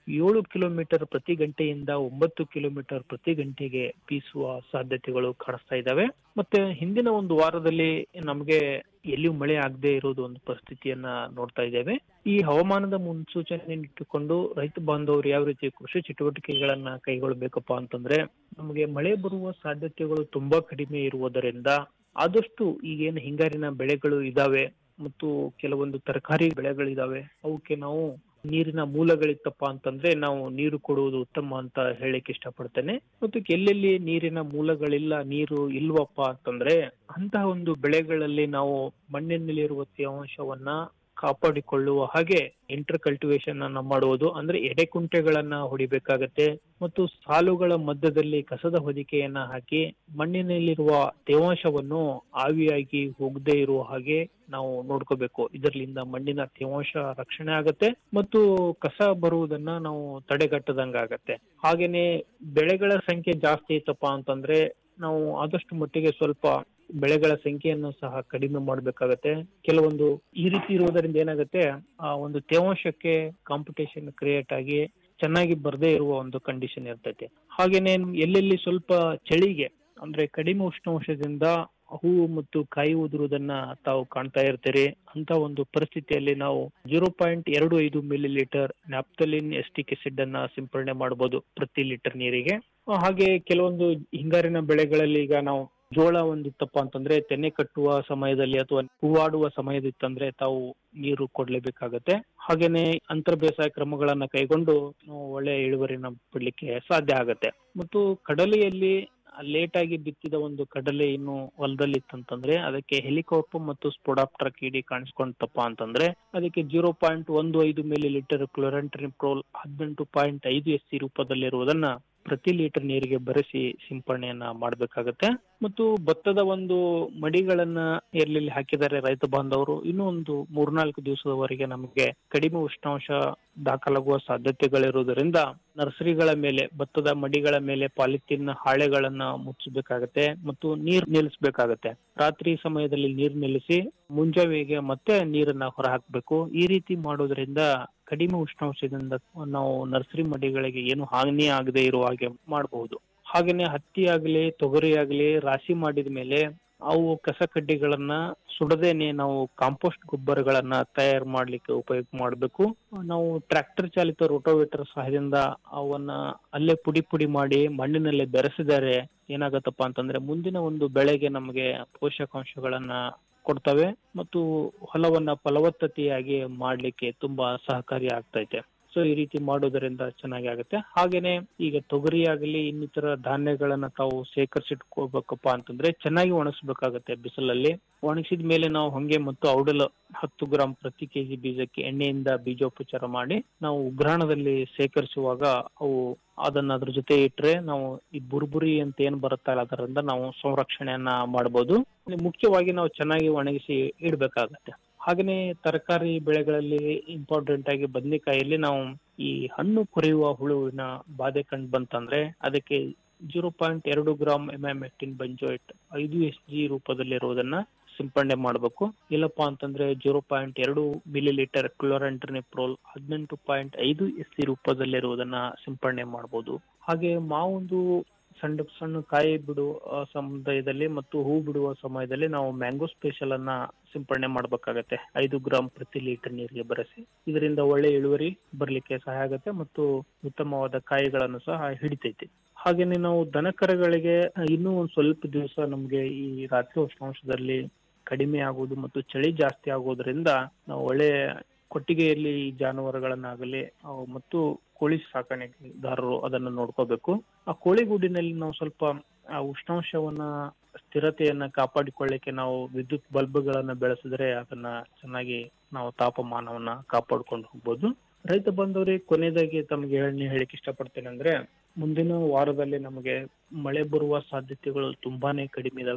L: ಏಳು ಕಿಲೋಮೀಟರ್ ಪ್ರತಿ ಗಂಟೆಯಿಂದ ಒಂಬತ್ತು ಕಿಲೋಮೀಟರ್ ಪ್ರತಿ ಗಂಟೆಗೆ ಬೀಸುವ ಸಾಧ್ಯತೆಗಳು ಕಾಣಿಸ್ತಾ ಇದ್ದಾವೆ ಮತ್ತೆ ಹಿಂದಿನ ಒಂದು ವಾರದಲ್ಲಿ ನಮಗೆ ಎಲ್ಲಿಯೂ ಮಳೆ ಆಗದೆ ಇರೋದು ಒಂದು ಪರಿಸ್ಥಿತಿಯನ್ನ ನೋಡ್ತಾ ಇದ್ದೇವೆ ಈ ಹವಾಮಾನದ ಮುನ್ಸೂಚನೆ ಇಟ್ಟುಕೊಂಡು ರೈತ ಬಾಂಧವರು ಯಾವ ರೀತಿ ಕೃಷಿ ಚಟುವಟಿಕೆಗಳನ್ನ ಕೈಗೊಳ್ಬೇಕಪ್ಪ ಅಂತಂದ್ರೆ ನಮಗೆ ಮಳೆ ಬರುವ ಸಾಧ್ಯತೆಗಳು ತುಂಬಾ ಕಡಿಮೆ ಇರುವುದರಿಂದ ಆದಷ್ಟು ಈಗೇನು ಹಿಂಗಾರಿನ ಬೆಳೆಗಳು ಇದಾವೆ ಮತ್ತು ಕೆಲವೊಂದು ತರಕಾರಿ ಬೆಳೆಗಳಿದಾವೆ ಅವಕ್ಕೆ ನಾವು ನೀರಿನ ಮೂಲಗಳಿತ್ತಪ್ಪ ಅಂತಂದ್ರೆ ನಾವು ನೀರು ಕೊಡುವುದು ಉತ್ತಮ ಅಂತ ಹೇಳಿಕ್ ಇಷ್ಟಪಡ್ತೇನೆ ಮತ್ತು ಎಲ್ಲೆಲ್ಲಿ ನೀರಿನ ಮೂಲಗಳಿಲ್ಲ ನೀರು ಇಲ್ವಪ್ಪ ಅಂತಂದ್ರೆ ಅಂತಹ ಒಂದು ಬೆಳೆಗಳಲ್ಲಿ ನಾವು ಮಣ್ಣಿನಲ್ಲಿರುವ ತೇವಾಂಶವನ್ನ ಕಾಪಾಡಿಕೊಳ್ಳುವ ಹಾಗೆ ಇಂಟರ್ ಕಲ್ಟಿವೇಶನ್ ಅನ್ನ ಮಾಡುವುದು ಅಂದ್ರೆ ಎಡೆಕುಂಟೆಗಳನ್ನ ಹೊಡಿಬೇಕಾಗತ್ತೆ ಮತ್ತು ಸಾಲುಗಳ ಮಧ್ಯದಲ್ಲಿ ಕಸದ ಹೊದಿಕೆಯನ್ನ ಹಾಕಿ ಮಣ್ಣಿನಲ್ಲಿರುವ ತೇವಾಂಶವನ್ನು ಆವಿಯಾಗಿ ಹೋಗದೆ ಇರುವ ಹಾಗೆ ನಾವು ನೋಡ್ಕೋಬೇಕು ಇದರಿಂದ ಮಣ್ಣಿನ ತೇವಾಂಶ ರಕ್ಷಣೆ ಆಗತ್ತೆ ಮತ್ತು ಕಸ ಬರುವುದನ್ನ ನಾವು ತಡೆಗಟ್ಟದಂಗ ಆಗತ್ತೆ ಹಾಗೇನೆ ಬೆಳೆಗಳ ಸಂಖ್ಯೆ ಜಾಸ್ತಿ ಇತ್ತಪ್ಪ ಅಂತಂದ್ರೆ ನಾವು ಆದಷ್ಟು ಮಟ್ಟಿಗೆ ಸ್ವಲ್ಪ ಬೆಳೆಗಳ ಸಂಖ್ಯೆಯನ್ನು ಸಹ ಕಡಿಮೆ ಮಾಡಬೇಕಾಗತ್ತೆ ಕೆಲವೊಂದು ಈ ರೀತಿ ಇರುವುದರಿಂದ ಏನಾಗುತ್ತೆ ಆ ಒಂದು ತೇವಾಂಶಕ್ಕೆ ಕಾಂಪಿಟೇಷನ್ ಕ್ರಿಯೇಟ್ ಆಗಿ ಚೆನ್ನಾಗಿ ಬರದೇ ಇರುವ ಒಂದು ಕಂಡೀಷನ್ ಇರ್ತೈತೆ ಹಾಗೇನೆ ಎಲ್ಲೆಲ್ಲಿ ಸ್ವಲ್ಪ ಚಳಿಗೆ ಅಂದ್ರೆ ಕಡಿಮೆ ಉಷ್ಣಾಂಶದಿಂದ ಹೂವು ಮತ್ತು ಕಾಯಿ ಉದುರುವುದನ್ನ ತಾವು ಕಾಣ್ತಾ ಇರ್ತೀರಿ ಅಂತ ಒಂದು ಪರಿಸ್ಥಿತಿಯಲ್ಲಿ ನಾವು ಜೀರೋ ಪಾಯಿಂಟ್ ಎರಡು ಐದು millilitre naphthalene acetic acid ಅನ್ನ ಸಿಂಪಡಣೆ ಮಾಡಬಹುದು ಪ್ರತಿ ಲೀಟರ್ ನೀರಿಗೆ ಆ, ಹಾಗೆ ಕೆಲವೊಂದು ಹಿಂಗಾರಿನ ಬೆಳೆಗಳಲ್ಲಿ ಈಗ ನಾವು ಜೋಳ ಒಂದಿತ್ತಪ್ಪ ಅಂತಂದ್ರೆ ತೆನೆ ಕಟ್ಟುವ ಸಮಯದಲ್ಲಿ ಅಥವಾ ಹೂವಾಡುವ ಸಮಯದಿತ್ತಂದ್ರೆ ತಾವು ನೀರು ಕೊಡ್ಲೇಬೇಕಾಗತ್ತೆ ಹಾಗೇನೆ ಅಂತರ ಬೇಸಾಯ ಕ್ರಮಗಳನ್ನ ಕೈಗೊಂಡು ನಾವು ಒಳ್ಳೆ ಇಳುವರಿನ ಪಡ್ಲಿಕ್ಕೆ ಸಾಧ್ಯ ಆಗತ್ತೆ ಮತ್ತು ಕಡಲೆಯಲ್ಲಿ ಲೇಟ್ ಆಗಿ ಬಿತ್ತಿದ ಒಂದು ಕಡಲೆ ಇನ್ನು ಹೊಲದಲ್ಲಿ ಇತ್ತಂತಂದ್ರೆ ಅದಕ್ಕೆ ಹೆಲಿಕಾಪ್ಟರ್ ಮತ್ತು ಸ್ಪೊಡಾಪ್ಟರ್ ಕೀಡಿ ಕಾಣಿಸ್ಕೊಂತಪ್ಪ ಅಂತಂದ್ರೆ ಅದಕ್ಕೆ ಜೀರೋ ಪಾಯಿಂಟ್ ಒಂದು ಐದು ಮಿಲಿ ಲೀಟರ್ ಕ್ಲೋರಂಟ್ರಿಪ್ರೋಲ್ ಹದಿನೆಂಟು ಪಾಯಿಂಟ್ ಐದು ಎಸ್ ಸಿ ರೂಪದಲ್ಲಿರುವುದನ್ನ ಪ್ರತಿ ಲೀಟರ್ ನೀರಿಗೆ ಬೆರೆಸಿ ಸಿಂಪಡಣೆಯನ್ನ ಮಾಡಬೇಕಾಗತ್ತೆ ಮತ್ತು ಭತ್ತದ ಒಂದು ಮಡಿಗಳನ್ನ ಎಲ್ಲೆಲ್ಲಿ ಹಾಕಿದ್ದಾರೆ ರೈತ ಬಾಂಧವರು ಇನ್ನೂ ಒಂದು ಮೂರ್ನಾಲ್ಕು ದಿವಸದವರೆಗೆ ನಮಗೆ ಕಡಿಮೆ ಉಷ್ಣಾಂಶ ದಾಖಲಾಗುವ ಸಾಧ್ಯತೆಗಳಿರುವುದರಿಂದ ನರ್ಸರಿಗಳ ಮೇಲೆ ಭತ್ತದ ಮಡಿಗಳ ಮೇಲೆ ಪಾಲಿಥಿನ್ ಹಾಳೆಗಳನ್ನ ಮುಚ್ಚಬೇಕಾಗತ್ತೆ ಮತ್ತು ನೀರ್ ನಿಲ್ಲಿಸಬೇಕಾಗತ್ತೆ ರಾತ್ರಿ ಸಮಯದಲ್ಲಿ ನೀರ್ ನಿಲ್ಲಿಸಿ ಮುಂಜಾವೆಗೆ ಮತ್ತೆ ನೀರನ್ನ ಹೊರ ಹಾಕ್ಬೇಕು ಈ ರೀತಿ ಮಾಡೋದ್ರಿಂದ ಕಡಿಮೆ ಉಷ್ಣಾಂಶದಿಂದ ನಾವು ನರ್ಸರಿ ಮಡಿಗಳಿಗೆ ಏನು ಹಾನಿ ಆಗದೆ ಇರುವ ಹಾಗೆ ಮಾಡಬಹುದು ಹಾಗೇನೆ ಹತ್ತಿ ಆಗ್ಲಿ ತೊಗರಿ ಆಗ್ಲಿ ರಾಶಿ ಮಾಡಿದ ಮೇಲೆ ಅವು ಕಸ ಕಡ್ಡಿಗಳನ್ನ ಸುಡದೇನೆ ನಾವು ಕಾಂಪೋಸ್ಟ್ ಗೊಬ್ಬರಗಳನ್ನ ತಯಾರು ಮಾಡ್ಲಿಕ್ಕೆ ಉಪಯೋಗ ಮಾಡಬೇಕು ನಾವು ಟ್ರ್ಯಾಕ್ಟರ್ ಚಾಲಿತ ರೋಟೋವೇಟರ್ ಸಹಾಯದಿಂದ ಅವನ್ನ ಅಲ್ಲೇ ಪುಡಿ ಪುಡಿ ಮಾಡಿ ಮಣ್ಣಿನಲ್ಲೇ ಬೆರೆಸಿದರೆ ಏನಾಗತ್ತಪ್ಪ ಅಂತಂದ್ರೆ ಮುಂದಿನ ಒಂದು ಬೆಳೆಗೆ ನಮಗೆ ಪೋಷಕಾಂಶಗಳನ್ನ ಕೊಡ್ತವೆ ಮತ್ತು ಹೊಲವನ್ನ ಫಲವತ್ತತೆಯಾಗಿ ಮಾಡ್ಲಿಕ್ಕೆ ತುಂಬಾ ಸಹಕಾರಿ ಆಗ್ತೈತೆ ಸೊ ಈ ರೀತಿ ಮಾಡೋದರಿಂದ ಚೆನ್ನಾಗಿ ಆಗುತ್ತೆ ಹಾಗೇನೆ ಈಗ ತೊಗರಿ ಆಗಲಿ ಇನ್ನಿತರ ಧಾನ್ಯಗಳನ್ನ ತಾವು ಶೇಖರಿಸಿಟ್ಕೋಬೇಕಪ್ಪ ಅಂತಂದ್ರೆ ಚೆನ್ನಾಗಿ ಒಣಗಿಸ್ಬೇಕಾಗತ್ತೆ ಬಿಸಿಲಲ್ಲಿ ಒಣಗಿಸಿದ ಮೇಲೆ ನಾವು ಹೊಂಗೆ ಮತ್ತು ಔಡಲ ಹತ್ತು ಗ್ರಾಂ ಪ್ರತಿ ಕೆಜಿ ಬೀಜಕ್ಕೆ ಎಣ್ಣೆಯಿಂದ ಬೀಜೋಪಚಾರ ಮಾಡಿ ನಾವು ಉಗ್ರಾಣದಲ್ಲಿ ಶೇಖರಿಸುವಾಗ ಅವು ಅದನ್ನ ಅದ್ರ ಜೊತೆ ಇಟ್ರೆ ನಾವು ಈ ಬುರ್ಬುರಿ ಅಂತ ಏನ್ ಬರುತ್ತಲ್ಲ ಅದರಿಂದ ನಾವು ಸಂರಕ್ಷಣೆಯನ್ನ ಮಾಡಬಹುದು ಮುಖ್ಯವಾಗಿ ನಾವು ಚೆನ್ನಾಗಿ ಒಣಗಿಸಿ ಇಡ್ಬೇಕಾಗತ್ತೆ ಹಾಗೇನೆ ತರಕಾರಿ ಬೆಳೆಗಳಲ್ಲಿ ಇಂಪಾರ್ಟೆಂಟ್ ಆಗಿ ಬದನೆಕಾಯಲ್ಲಿ ನಾವು ಈ ಹಣ್ಣು ಕೊರೆಯುವ ಹುಳುವಿನ ಬಾಧೆ ಕಂಡು ಬಂತಂದ್ರೆ ಅದಕ್ಕೆ ಜೀರೋ ಪಾಯಿಂಟ್ ಎರಡು ಗ್ರಾಮ್ ಎಮ್ಯಾಮೆಕ್ಟಿನ್ ಬಂಜೋಯಿಟ್ ಐದು ಎಸ್ ಜಿ ರೂಪದಲ್ಲಿರುವುದನ್ನ ಸಿಂಪಡಣೆ ಮಾಡಬೇಕು ಇಲ್ಲಪ್ಪ ಅಂತಂದ್ರೆ ಜೀರೋ ಪಾಯಿಂಟ್ ಎರಡು ಮಿಲಿ ಲೀಟರ್ ಕ್ಲೋರಂಟ್ರಿನಿಪ್ರೋಲ್ ಹದಿನೆಂಟು ಪಾಯಿಂಟ್ ಐದು ಎಸ್ ಸಿ ರೂಪದಲ್ಲಿರುವುದನ್ನ ಸಿಂಪಡಣೆ ಮಾಡಬಹುದು ಹಾಗೆ ಮಾವೊಂದು ಸಣ್ಣ ಸಣ್ಣ ಕಾಯಿ ಬಿಡುವ ಆ, ಸಮಯದಲ್ಲಿ ಮತ್ತು ಹೂ ಬಿಡುವ ಸಮಯದಲ್ಲಿ ನಾವು ಮ್ಯಾಂಗೋ ಸ್ಪೆಷಲ್ ಅನ್ನ ಸಿಂಪಡಣೆ ಮಾಡಬೇಕಾಗತ್ತೆ ಐದು ಗ್ರಾಂ ಪ್ರತಿ ಲೀಟರ್ ನೀರಿಗೆ ಬೆರೆಸಿ ಇದರಿಂದ ಒಳ್ಳೆ ಇಳುವರಿ ಬರ್ಲಿಕ್ಕೆ ಸಹಾಯ ಆಗುತ್ತೆ ಮತ್ತು ಉತ್ತಮವಾದ ಕಾಯಿಗಳನ್ನು ಸಹ ಹಿಡಿತೈತಿ ಹಾಗೇನೆ ನಾವು ದನಕರಗಳಿಗೆ ಇನ್ನೂ ಒಂದ್ ಸ್ವಲ್ಪ ದಿವಸ ನಮ್ಗೆ ಈ ರಾತ್ರಿ ಉಷ್ಣಾಂಶದಲ್ಲಿ ಕಡಿಮೆ ಆಗುವುದು ಮತ್ತು ಚಳಿ ಜಾಸ್ತಿ ಆಗೋದ್ರಿಂದ ನಾವು ಒಳ್ಳೆ ಕೊಟ್ಟಿಗೆಯಲ್ಲಿ ಈ ಜಾನುವಾರುಗಳನ್ನಾಗಲಿ ಅವು ಮತ್ತು ಕೋಳಿ ಸಾಕಾಣಿಕೆದಾರರು ಅದನ್ನು ನೋಡ್ಕೋಬೇಕು ಆ ಕೋಳಿಗೂಡಿನಲ್ಲಿ ನಾವು ಸ್ವಲ್ಪ ಆ ಉಷ್ಣಾಂಶವನ್ನ ಸ್ಥಿರತೆಯನ್ನ ಕಾಪಾಡಿಕೊಳ್ಳಿಕ್ಕೆ ನಾವು ವಿದ್ಯುತ್ ಬಲ್ಬ್ಗಳನ್ನ ಬೆಳೆಸಿದ್ರೆ ಅದನ್ನ ಚೆನ್ನಾಗಿ ನಾವು ತಾಪಮಾನವನ್ನ ಕಾಪಾಡ್ಕೊಂಡು ಹೋಗ್ಬೋದು ರೈತ ಬಂದವರಿಗೆ ಕೊನೆಯದಾಗಿ ತಮಗೆ ಹೇಳಿ ಹೇಳಿಕ್ ಇಷ್ಟಪಡ್ತೇನೆ ಅಂದ್ರೆ ಮುಂದಿನ ವಾರದಲ್ಲಿ ನಮಗೆ ಮಳೆ ಬರುವ ಸಾಧ್ಯತೆಗಳು ತುಂಬಾನೇ ಕಡಿಮೆ ಇದಾವೆ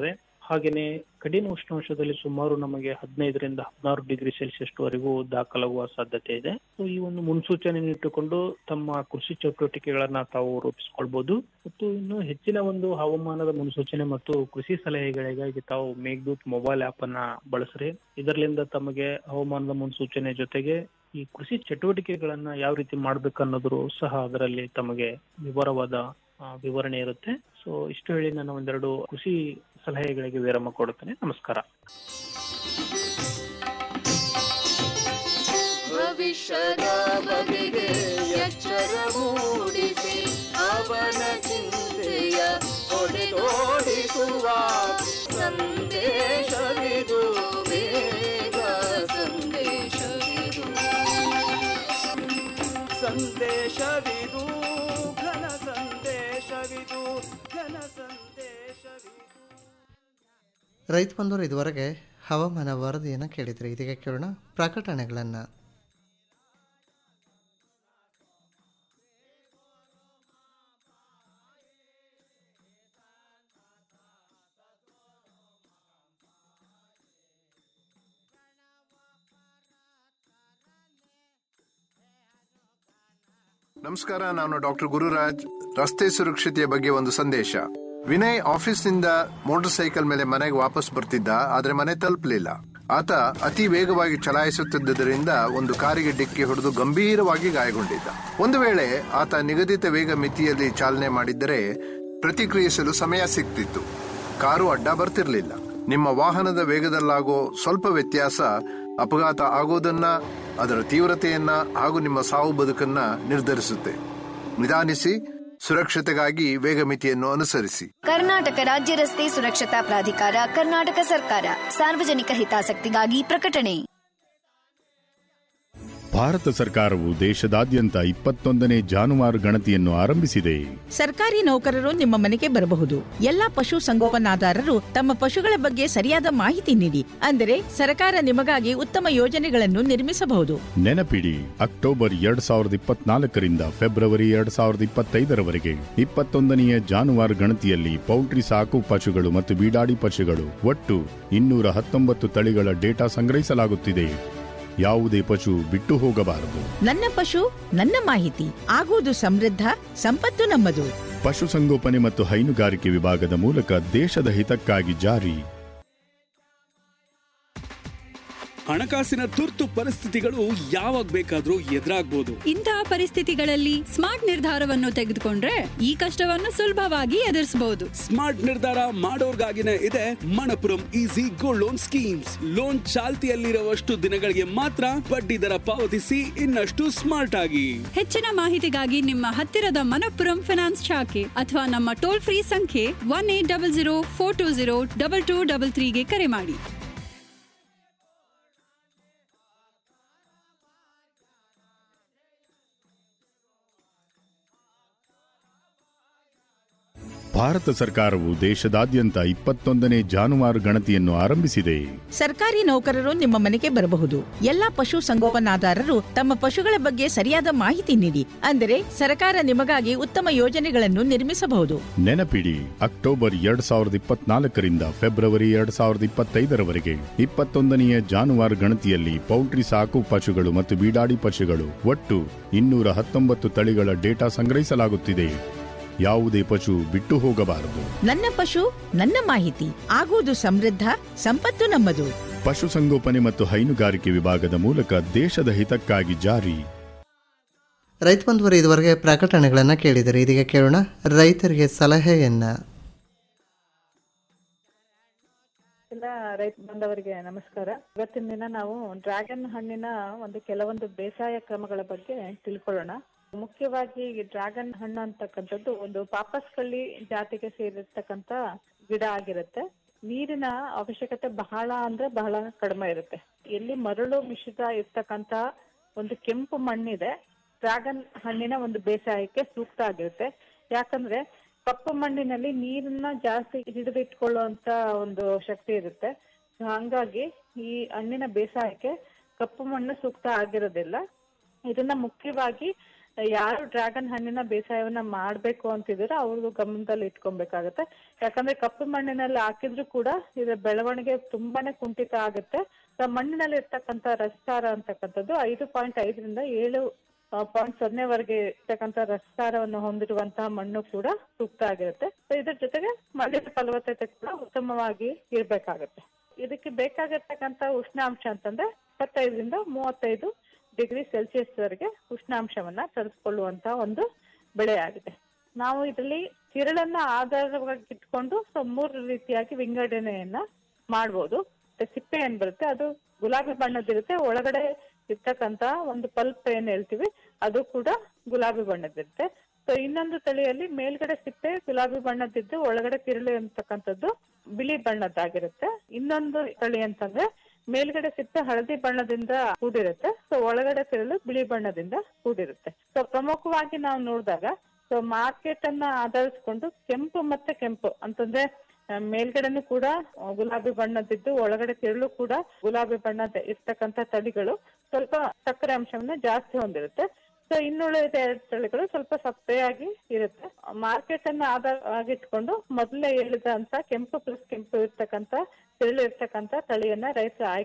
L: ಹಾಗೇನೆ ಕಡಿಮೆ ಉಷ್ಣಾಂಶದಲ್ಲಿ ಸುಮಾರು ನಮಗೆ ಹದಿನೈದರಿಂದ ಹದಿನಾರು ಡಿಗ್ರಿ ಸೆಲ್ಸಿಯಸ್ ವರೆಗೂ ದಾಖಲಾಗುವ ಸಾಧ್ಯತೆ ಇದೆ ಸೊ ಈ ಒಂದು ಮುನ್ಸೂಚನೆಯನ್ನು ಇಟ್ಟುಕೊಂಡು ತಮ್ಮ ಕೃಷಿ ಚಟುವಟಿಕೆಗಳನ್ನ ತಾವು ರೂಪಿಸಿಕೊಳ್ಬಹುದು ಮತ್ತು ಇನ್ನು ಹೆಚ್ಚಿನ ಒಂದು ಹವಾಮಾನದ ಮುನ್ಸೂಚನೆ ಮತ್ತು ಕೃಷಿ ಸಲಹೆಗಳಿಗಾಗಿ ತಾವು ಮೇಘದೂತ್ ಮೊಬೈಲ್ ಆಪ್ ಅನ್ನ ಬಳಸ್ರಿ ಇದರಿಂದ ತಮಗೆ ಹವಾಮಾನದ ಮುನ್ಸೂಚನೆ ಜೊತೆಗೆ ಈ ಕೃಷಿ ಚಟುವಟಿಕೆಗಳನ್ನ ಯಾವ ರೀತಿ ಮಾಡ್ಬೇಕು ಅನ್ನೋದ್ರು ಸಹ ಅದರಲ್ಲಿ ತಮಗೆ ವಿವರವಾದ ಆ, ವಿವರಣೆ ಇರುತ್ತೆ ಸೊ ಇಷ್ಟು ಹೇಳಿ ನಾನು ಒಂದೆರಡು ಕೃಷಿ ಸಲಹೆಗಳಿಗೆ ವಿರಾಮ ಕೊಡುತ್ತೇನೆ ನಮಸ್ಕಾರ
K: ಭವಿಷ್ಯದ ಬಗೆಗೆ ಎಚ್ಚರ ಮೂಡಿಸಿ ಅವನ ಚಿಂತೆಯ ಹೊಡೆದೋಡಿಸುವ ಸಂದೇಶವಿದು ಬೇಗ ಸಂದೇಶವಿದು ಸಂದೇಶವಿದು ಘನ ಸಂದೇಶವಿದು ಘನ ಸಂದೇಶವಿದು
G: ರೈತ ಬಂದವರು ಇದುವರೆಗೆ ಹವಾಮಾನ ವರದಿಯನ್ನು ಕೇಳಿದರೆ ಇದೀಗ ಕೇಳೋಣ ಪ್ರಕಟಣೆಗಳನ್ನು
M: ನಮಸ್ಕಾರ ನಾನು ಡಾಕ್ಟರ್ ಗುರುರಾಜ್ ರಸ್ತೆ ಸುರಕ್ಷತೆಯ ಬಗ್ಗೆ ಒಂದು ಸಂದೇಶ ವಿನಯ್ ಆಫೀಸ್ನಿಂದ ಮೋಟಾರ್ ಸೈಕಲ್ ಮೇಲೆ ಮನೆಗೆ ವಾಪಸ್ ಬರ್ತಿದ್ದ ಆದ್ರೆ ಮನೆ ತಲುಪಲಿಲ್ಲ ಆತ ಅತಿ ವೇಗವಾಗಿ ಚಲಾಯಿಸುತ್ತಿದ್ದರಿಂದ ಒಂದು ಕಾರಿಗೆ ಡಿಕ್ಕಿ ಹೊಡೆದು ಗಂಭೀರವಾಗಿ ಗಾಯಗೊಂಡಿದ್ದ ಒಂದು ವೇಳೆ ಆತ ನಿಗದಿತ ವೇಗ ಮಿತಿಯಲ್ಲಿ ಚಾಲನೆ ಮಾಡಿದ್ದರೆ ಪ್ರತಿಕ್ರಿಯಿಸಲು ಸಮಯ ಸಿಗ್ತಿತ್ತು ಕಾರು ಅಡ್ಡ ಬರ್ತಿರ್ಲಿಲ್ಲ ನಿಮ್ಮ ವಾಹನದ ವೇಗದಲ್ಲಾಗೋ ಸ್ವಲ್ಪ ವ್ಯತ್ಯಾಸ ಅಪಘಾತ ಆಗೋದನ್ನ ಅದರ ತೀವ್ರತೆಯನ್ನ ಹಾಗೂ ನಿಮ್ಮ ಸಾವು ಬದುಕನ್ನ ನಿರ್ಧರಿಸುತ್ತೆ ನಿಧಾನಿಸಿ ಸುರಕ್ಷತೆಗಾಗಿ ವೇಗ ಮಿತಿಯನ್ನು ಅನುಸರಿಸಿ
N: ಕರ್ನಾಟಕ ರಾಜ್ಯ ರಸ್ತೆ ಸುರಕ್ಷತಾ ಪ್ರಾಧಿಕಾರ ಕರ್ನಾಟಕ ಸರ್ಕಾರ ಸಾರ್ವಜನಿಕ ಹಿತಾಸಕ್ತಿಗಾಗಿ ಪ್ರಕಟಣೆ
O: ಭಾರತ ಸರ್ಕಾರವು ದೇಶದಾದ್ಯಂತ ಇಪ್ಪತ್ತೊಂದನೇ ಜಾನುವಾರು ಗಣತಿಯನ್ನು ಆರಂಭಿಸಿದೆ
P: ಸರ್ಕಾರಿ ನೌಕರರು ನಿಮ್ಮ ಮನೆಗೆ ಬರಬಹುದು ಎಲ್ಲಾ ಪಶು ಸಂಗೋಪನಾದಾರರು ತಮ್ಮ ಪಶುಗಳ ಬಗ್ಗೆ ಸರಿಯಾದ ಮಾಹಿತಿ ನೀಡಿ ಅಂದರೆ ಸರ್ಕಾರ ನಿಮಗಾಗಿ ಉತ್ತಮ ಯೋಜನೆಗಳನ್ನು ನಿರ್ಮಿಸಬಹುದು
O: ನೆನಪಿಡಿ ಅಕ್ಟೋಬರ್ ಎರಡ್ ಸಾವಿರದ ಇಪ್ಪತ್ನಾಲ್ಕರಿಂದ ಫೆಬ್ರವರಿ ಎರಡ್ ಸಾವಿರದ ಇಪ್ಪತ್ತೈದರವರೆಗೆ ಇಪ್ಪತ್ತೊಂದನೆಯ ಜಾನುವಾರು ಗಣತಿಯಲ್ಲಿ ಪೌಲ್ಟ್ರಿ ಸಾಕು ಪಶುಗಳು ಮತ್ತು ಬೀಡಾಡಿ ಪಶುಗಳು ಒಟ್ಟು ಇನ್ನೂರ ಹತ್ತೊಂಬತ್ತು ತಳಿಗಳ ಡೇಟಾ ಸಂಗ್ರಹಿಸಲಾಗುತ್ತಿದೆ ಯಾವುದೇ ಪಶು ಬಿಟ್ಟು ಹೋಗಬಾರದು
P: ನನ್ನ ಪಶು ನನ್ನ ಮಾಹಿತಿ ಆಗುವುದು ಸಮೃದ್ಧ ಸಂಪತ್ತು ನಮ್ಮದು
O: ಪಶುಸಂಗೋಪನೆ ಮತ್ತು ಹೈನುಗಾರಿಕೆ ವಿಭಾಗದ ಮೂಲಕ ದೇಶದ ಹಿತಕ್ಕಾಗಿ ಜಾರಿ
Q: ಹಣಕಾಸಿನ ತುರ್ತು ಪರಿಸ್ಥಿತಿಗಳು ಯಾವಾಗ ಬೇಕಾದ್ರೂ ಎದುರಾಗ್ಬೋದು
R: ಇಂತಹ ಪರಿಸ್ಥಿತಿಗಳಲ್ಲಿ ಸ್ಮಾರ್ಟ್ ನಿರ್ಧಾರವನ್ನು ತೆಗೆದುಕೊಂಡ್ರೆ ಈ ಕಷ್ಟವನ್ನು ಸುಲಭವಾಗಿ ಎದುರಿಸಬಹುದು
Q: ಸ್ಮಾರ್ಟ್ ನಿರ್ಧಾರ ಮಾಡೋರ್ಗಾಗಿನೇ ಇದೆ Manappuram easy gold loan schemes loan ಚಾಲ್ತಿಯಲ್ಲಿರುವಷ್ಟು ದಿನಗಳಿಗೆ ಮಾತ್ರ ಬಡ್ಡಿ ದರ ಪಾವತಿಸಿ ಇನ್ನಷ್ಟು ಸ್ಮಾರ್ಟ್ ಆಗಿ
R: ಹೆಚ್ಚಿನ ಮಾಹಿತಿಗಾಗಿ ನಿಮ್ಮ ಹತ್ತಿರದ ಮನಪ್ಪುರಂ ಫಿನಾನ್ಸ್ ಶಾಖೆ ಅಥವಾ ನಮ್ಮ ಟೋಲ್ ಫ್ರೀ ಸಂಖ್ಯೆ one eight double zero four two zero double two double ತ್ರೀಗೆ ಕರೆ ಮಾಡಿ
O: ಭಾರತ ಸರ್ಕಾರವು ದೇಶದಾದ್ಯಂತ ಇಪ್ಪತ್ತೊಂದನೇ ಜಾನುವಾರು ಗಣತಿಯನ್ನು ಆರಂಭಿಸಿದೆ
P: ಸರ್ಕಾರಿ ನೌಕರರು ನಿಮ್ಮ ಮನೆಗೆ ಬರಬಹುದು ಎಲ್ಲಾ ಪಶು ಸಂಗೋಪನಾದಾರರು ತಮ್ಮ ಪಶುಗಳ ಬಗ್ಗೆ ಸರಿಯಾದ ಮಾಹಿತಿ ನೀಡಿ ಅಂದರೆ ಸರ್ಕಾರ ನಿಮಗಾಗಿ ಉತ್ತಮ ಯೋಜನೆಗಳನ್ನು ನಿರ್ಮಿಸಬಹುದು
O: ನೆನಪಿಡಿ ಅಕ್ಟೋಬರ್ ಎರಡ್ ಸಾವಿರದ ಇಪ್ಪತ್ನಾಲ್ಕರಿಂದ ಫೆಬ್ರವರಿ ಎರಡ್ ಸಾವಿರದ ಇಪ್ಪತ್ತೈದರವರೆಗೆ ಇಪ್ಪತ್ತೊಂದನೆಯ ಜಾನುವಾರು ಗಣತಿಯಲ್ಲಿ ಪೌಲ್ಟ್ರಿ ಸಾಕು ಪಶುಗಳು ಮತ್ತು ಬೀಡಾಡಿ ಪಶುಗಳು ಒಟ್ಟು ಇನ್ನೂರ ಹತ್ತೊಂಬತ್ತು ತಳಿಗಳ ಡೇಟಾ ಸಂಗ್ರಹಿಸಲಾಗುತ್ತಿದೆ ಯಾವುದೇ ಪಶು ಬಿಟ್ಟು ಹೋಗಬಾರದು
P: ನನ್ನ ಪಶು ನನ್ನ ಮಾಹಿತಿ ಆಗುವುದು ಸಮೃದ್ಧ ಸಂಪತ್ತು ನಮ್ಮದು
O: ಪಶುಸಂಗೋಪನೆ ಮತ್ತು ಹೈನುಗಾರಿಕೆ ವಿಭಾಗದ ಮೂಲಕ ದೇಶದ ಹಿತಕ್ಕಾಗಿ ಜಾರಿ
G: ರೈತ ಬಂಧುವರು ಇದುವರೆಗೆ ಪ್ರಕಟಣೆಗಳನ್ನು ಕೇಳಿದರೆ ಇದೀಗ ಕೇಳೋಣ ರೈತರಿಗೆ ಸಲಹೆಯನ್ನು
S: ಎಲ್ಲ ರೈತ ಬಾಂಧವರಿಗೆ ನಮಸ್ಕಾರ ಇವತ್ತಿನ ದಿನ ನಾವು ಡ್ರ್ಯಾಗನ್ ಹಣ್ಣಿನ ಒಂದು ಕೆಲವೊಂದು ಬೇಸಾಯ ಕ್ರಮಗಳ ಬಗ್ಗೆ ತಿಳ್ಕೊಳ್ಳೋಣ ಮುಖ್ಯವಾಗಿ ಡ್ರ್ಯಾಗನ್ ಹಣ್ಣು ಅಂತಕ್ಕಂಥದ್ದು ಒಂದು ಪಾಪಸ್ಕಳ್ಳಿ ಜಾತಿಗೆ ಸೇರಿರ್ತಕ್ಕಂಥ ಗಿಡ ಆಗಿರುತ್ತೆ ನೀರಿನ ಅವಶ್ಯಕತೆ ಬಹಳ ಅಂದ್ರೆ ಬಹಳ ಕಡಿಮೆ ಇರುತ್ತೆ ಎಲ್ಲಿ ಮರಳು ಮಿಶ್ರಿತ ಇರ್ತಕ್ಕಂಥ ಒಂದು ಕೆಂಪು ಮಣ್ಣಿದೆ ಡ್ರ್ಯಾಗನ್ ಹಣ್ಣಿನ ಒಂದು ಬೇಸಾಯಕ್ಕೆ ಸೂಕ್ತ ಆಗಿರುತ್ತೆ ಯಾಕಂದ್ರೆ ಕಪ್ಪು ಮಣ್ಣಿನಲ್ಲಿ ನೀರನ್ನ ಜಾಸ್ತಿ ಹಿಡಿದಿಟ್ಕೊಳ್ಳುವಂತ ಒಂದು ಶಕ್ತಿ ಇರುತ್ತೆ ಹಂಗಾಗಿ ಈ ಹಣ್ಣಿನ ಬೇಸಾಯಕ್ಕೆ ಕಪ್ಪು ಮಣ್ಣು ಸೂಕ್ತ ಆಗಿರೋದಿಲ್ಲ ಇದನ್ನ ಮುಖ್ಯವಾಗಿ ಯಾರು ಡ್ರ್ಯಾಗನ್ ಹಣ್ಣಿನ ಬೇಸಾಯವನ್ನ ಮಾಡ್ಬೇಕು ಅಂತಿದ್ದೀರೋ ಅವ್ರಿಗೂ ಗಮನದಲ್ಲಿ ಇಟ್ಕೊಬೇಕಾಗತ್ತೆ ಯಾಕಂದ್ರೆ ಕಪ್ಪು ಮಣ್ಣಿನಲ್ಲಿ ಹಾಕಿದ್ರು ಕೂಡ ಇದರ ಬೆಳವಣಿಗೆ ತುಂಬಾನೇ ಕುಂಠಿತ ಆಗುತ್ತೆ ಸೊ ಮಣ್ಣಿನಲ್ಲಿ ಇರ್ತಕ್ಕಂಥ ರಸಸಾರ ಅಂತಕ್ಕಂಥದ್ದು ಐದು ಪಾಯಿಂಟ್ ಐದರಿಂದ ಏಳು ಪಾಯಿಂಟ್ ಸೊನ್ನೆವರೆಗೆ ಇರ್ತಕ್ಕಂಥ ರಸಸಾರವನ್ನು ಹೊಂದಿರುವಂತಹ ಮಣ್ಣು ಕೂಡ ಸೂಕ್ತ ಆಗಿರುತ್ತೆ ಸೊ ಇದ್ರ ಜೊತೆಗೆ ಮಣ್ಣಿನ ಫಲವತ್ತತೆ ಕೂಡ ಉತ್ತಮವಾಗಿ ಇರ್ಬೇಕಾಗತ್ತೆ ಇದಕ್ಕೆ ಬೇಕಾಗಿರ್ತಕ್ಕಂಥ ಉಷ್ಣಾಂಶ ಅಂತಂದ್ರೆ ಇಪ್ಪತ್ತೈದರಿಂದ ಮೂವತ್ತೈದು ಡಿಗ್ರಿ ಸೆಲ್ಸಿಯಸ್ ವರೆಗೆ ಉಷ್ಣಾಂಶವನ್ನ ತರಿಸ್ಕೊಳ್ಳುವಂತ ಒಂದು ಬೆಳೆಯಾಗಿದೆ ನಾವು ಇದರಲ್ಲಿ ತಿರುಳನ್ನ ಆಧಾರವಾಗಿ ಇಟ್ಕೊಂಡು ಸೊ ಮೂರು ರೀತಿಯಾಗಿ ವಿಂಗಡಣೆಯನ್ನ ಮಾಡ್ಬೋದು ಮತ್ತೆ ಸಿಪ್ಪೆ ಏನ್ ಬರುತ್ತೆ ಅದು ಗುಲಾಬಿ ಬಣ್ಣದಿರುತ್ತೆ ಒಳಗಡೆ ಇರ್ತಕ್ಕಂತ ಒಂದು ಪಲ್ಪ್ ಏನ್ ಹೇಳ್ತೀವಿ ಅದು ಕೂಡ ಗುಲಾಬಿ ಬಣ್ಣದಿರುತ್ತೆ ಸೊ ಇನ್ನೊಂದು ತಳಿಯಲ್ಲಿ ಮೇಲ್ಗಡೆ ಸಿಪ್ಪೆ ಗುಲಾಬಿ ಬಣ್ಣದಿದ್ದು ಒಳಗಡೆ ತಿರುಳು ಅಂತಕ್ಕಂಥದ್ದು ಬಿಳಿ ಬಣ್ಣದ್ದಾಗಿರುತ್ತೆ ಇನ್ನೊಂದು ತಳಿ ಅಂತಂದ್ರೆ ಮೇಲ್ಗಡೆ ಸಿಪ್ಪೆ ಹಳದಿ ಬಣ್ಣದಿಂದ ಕೂಡಿರುತ್ತೆ ಸೊ ಒಳಗಡೆ ತಿರುಳು ಬಿಳಿ ಬಣ್ಣದಿಂದ ಕೂಡಿರುತ್ತೆ ಸೊ ಪ್ರಮುಖವಾಗಿ ನಾವು ನೋಡಿದಾಗ ಸೊ ಮಾರ್ಕೆಟ್ ಅನ್ನ ಆಧರಿಸಿಕೊಂಡು ಕೆಂಪು ಮತ್ತೆ ಕೆಂಪು ಅಂತಂದ್ರೆ ಆ, ಮೇಲ್ಗಡೆನೂ ಕೂಡ ಆ, ಗುಲಾಬಿ ಬಣ್ಣದಿದ್ದು ಒಳಗಡೆ ತಿರುಳು ಕೂಡ ಗುಲಾಬಿ ಬಣ್ಣದ ಇರ್ತಕ್ಕಂಥ ತಳಿಗಳು ಸ್ವಲ್ಪ ಸಕ್ಕರೆ ಅಂಶವನ್ನ ಜಾಸ್ತಿ ಹೊಂದಿರುತ್ತೆ ಸೊ ಇನ್ನುಳಿದ ಎರಡು ತಳಿಗಳು ಸ್ವಲ್ಪ ಸಪ್ಪೆಯಾಗಿ ಇರುತ್ತೆ ಮಾರ್ಕೆಟ್ ಅನ್ನ ಆಧಾರ ಆಗಿಟ್ಕೊಂಡು ಮೊದಲೇ ಹೇಳಿದಂತ ಕೆಂಪು ಪ್ಲಸ್ ಕೆಂಪು ಇರ್ತಕ್ಕಂಥ ತಿರುಳು ಇರ್ತಕ್ಕಂಥ ತಳಿಯನ್ನ ರೈತರು ಆಯ್ಕೆ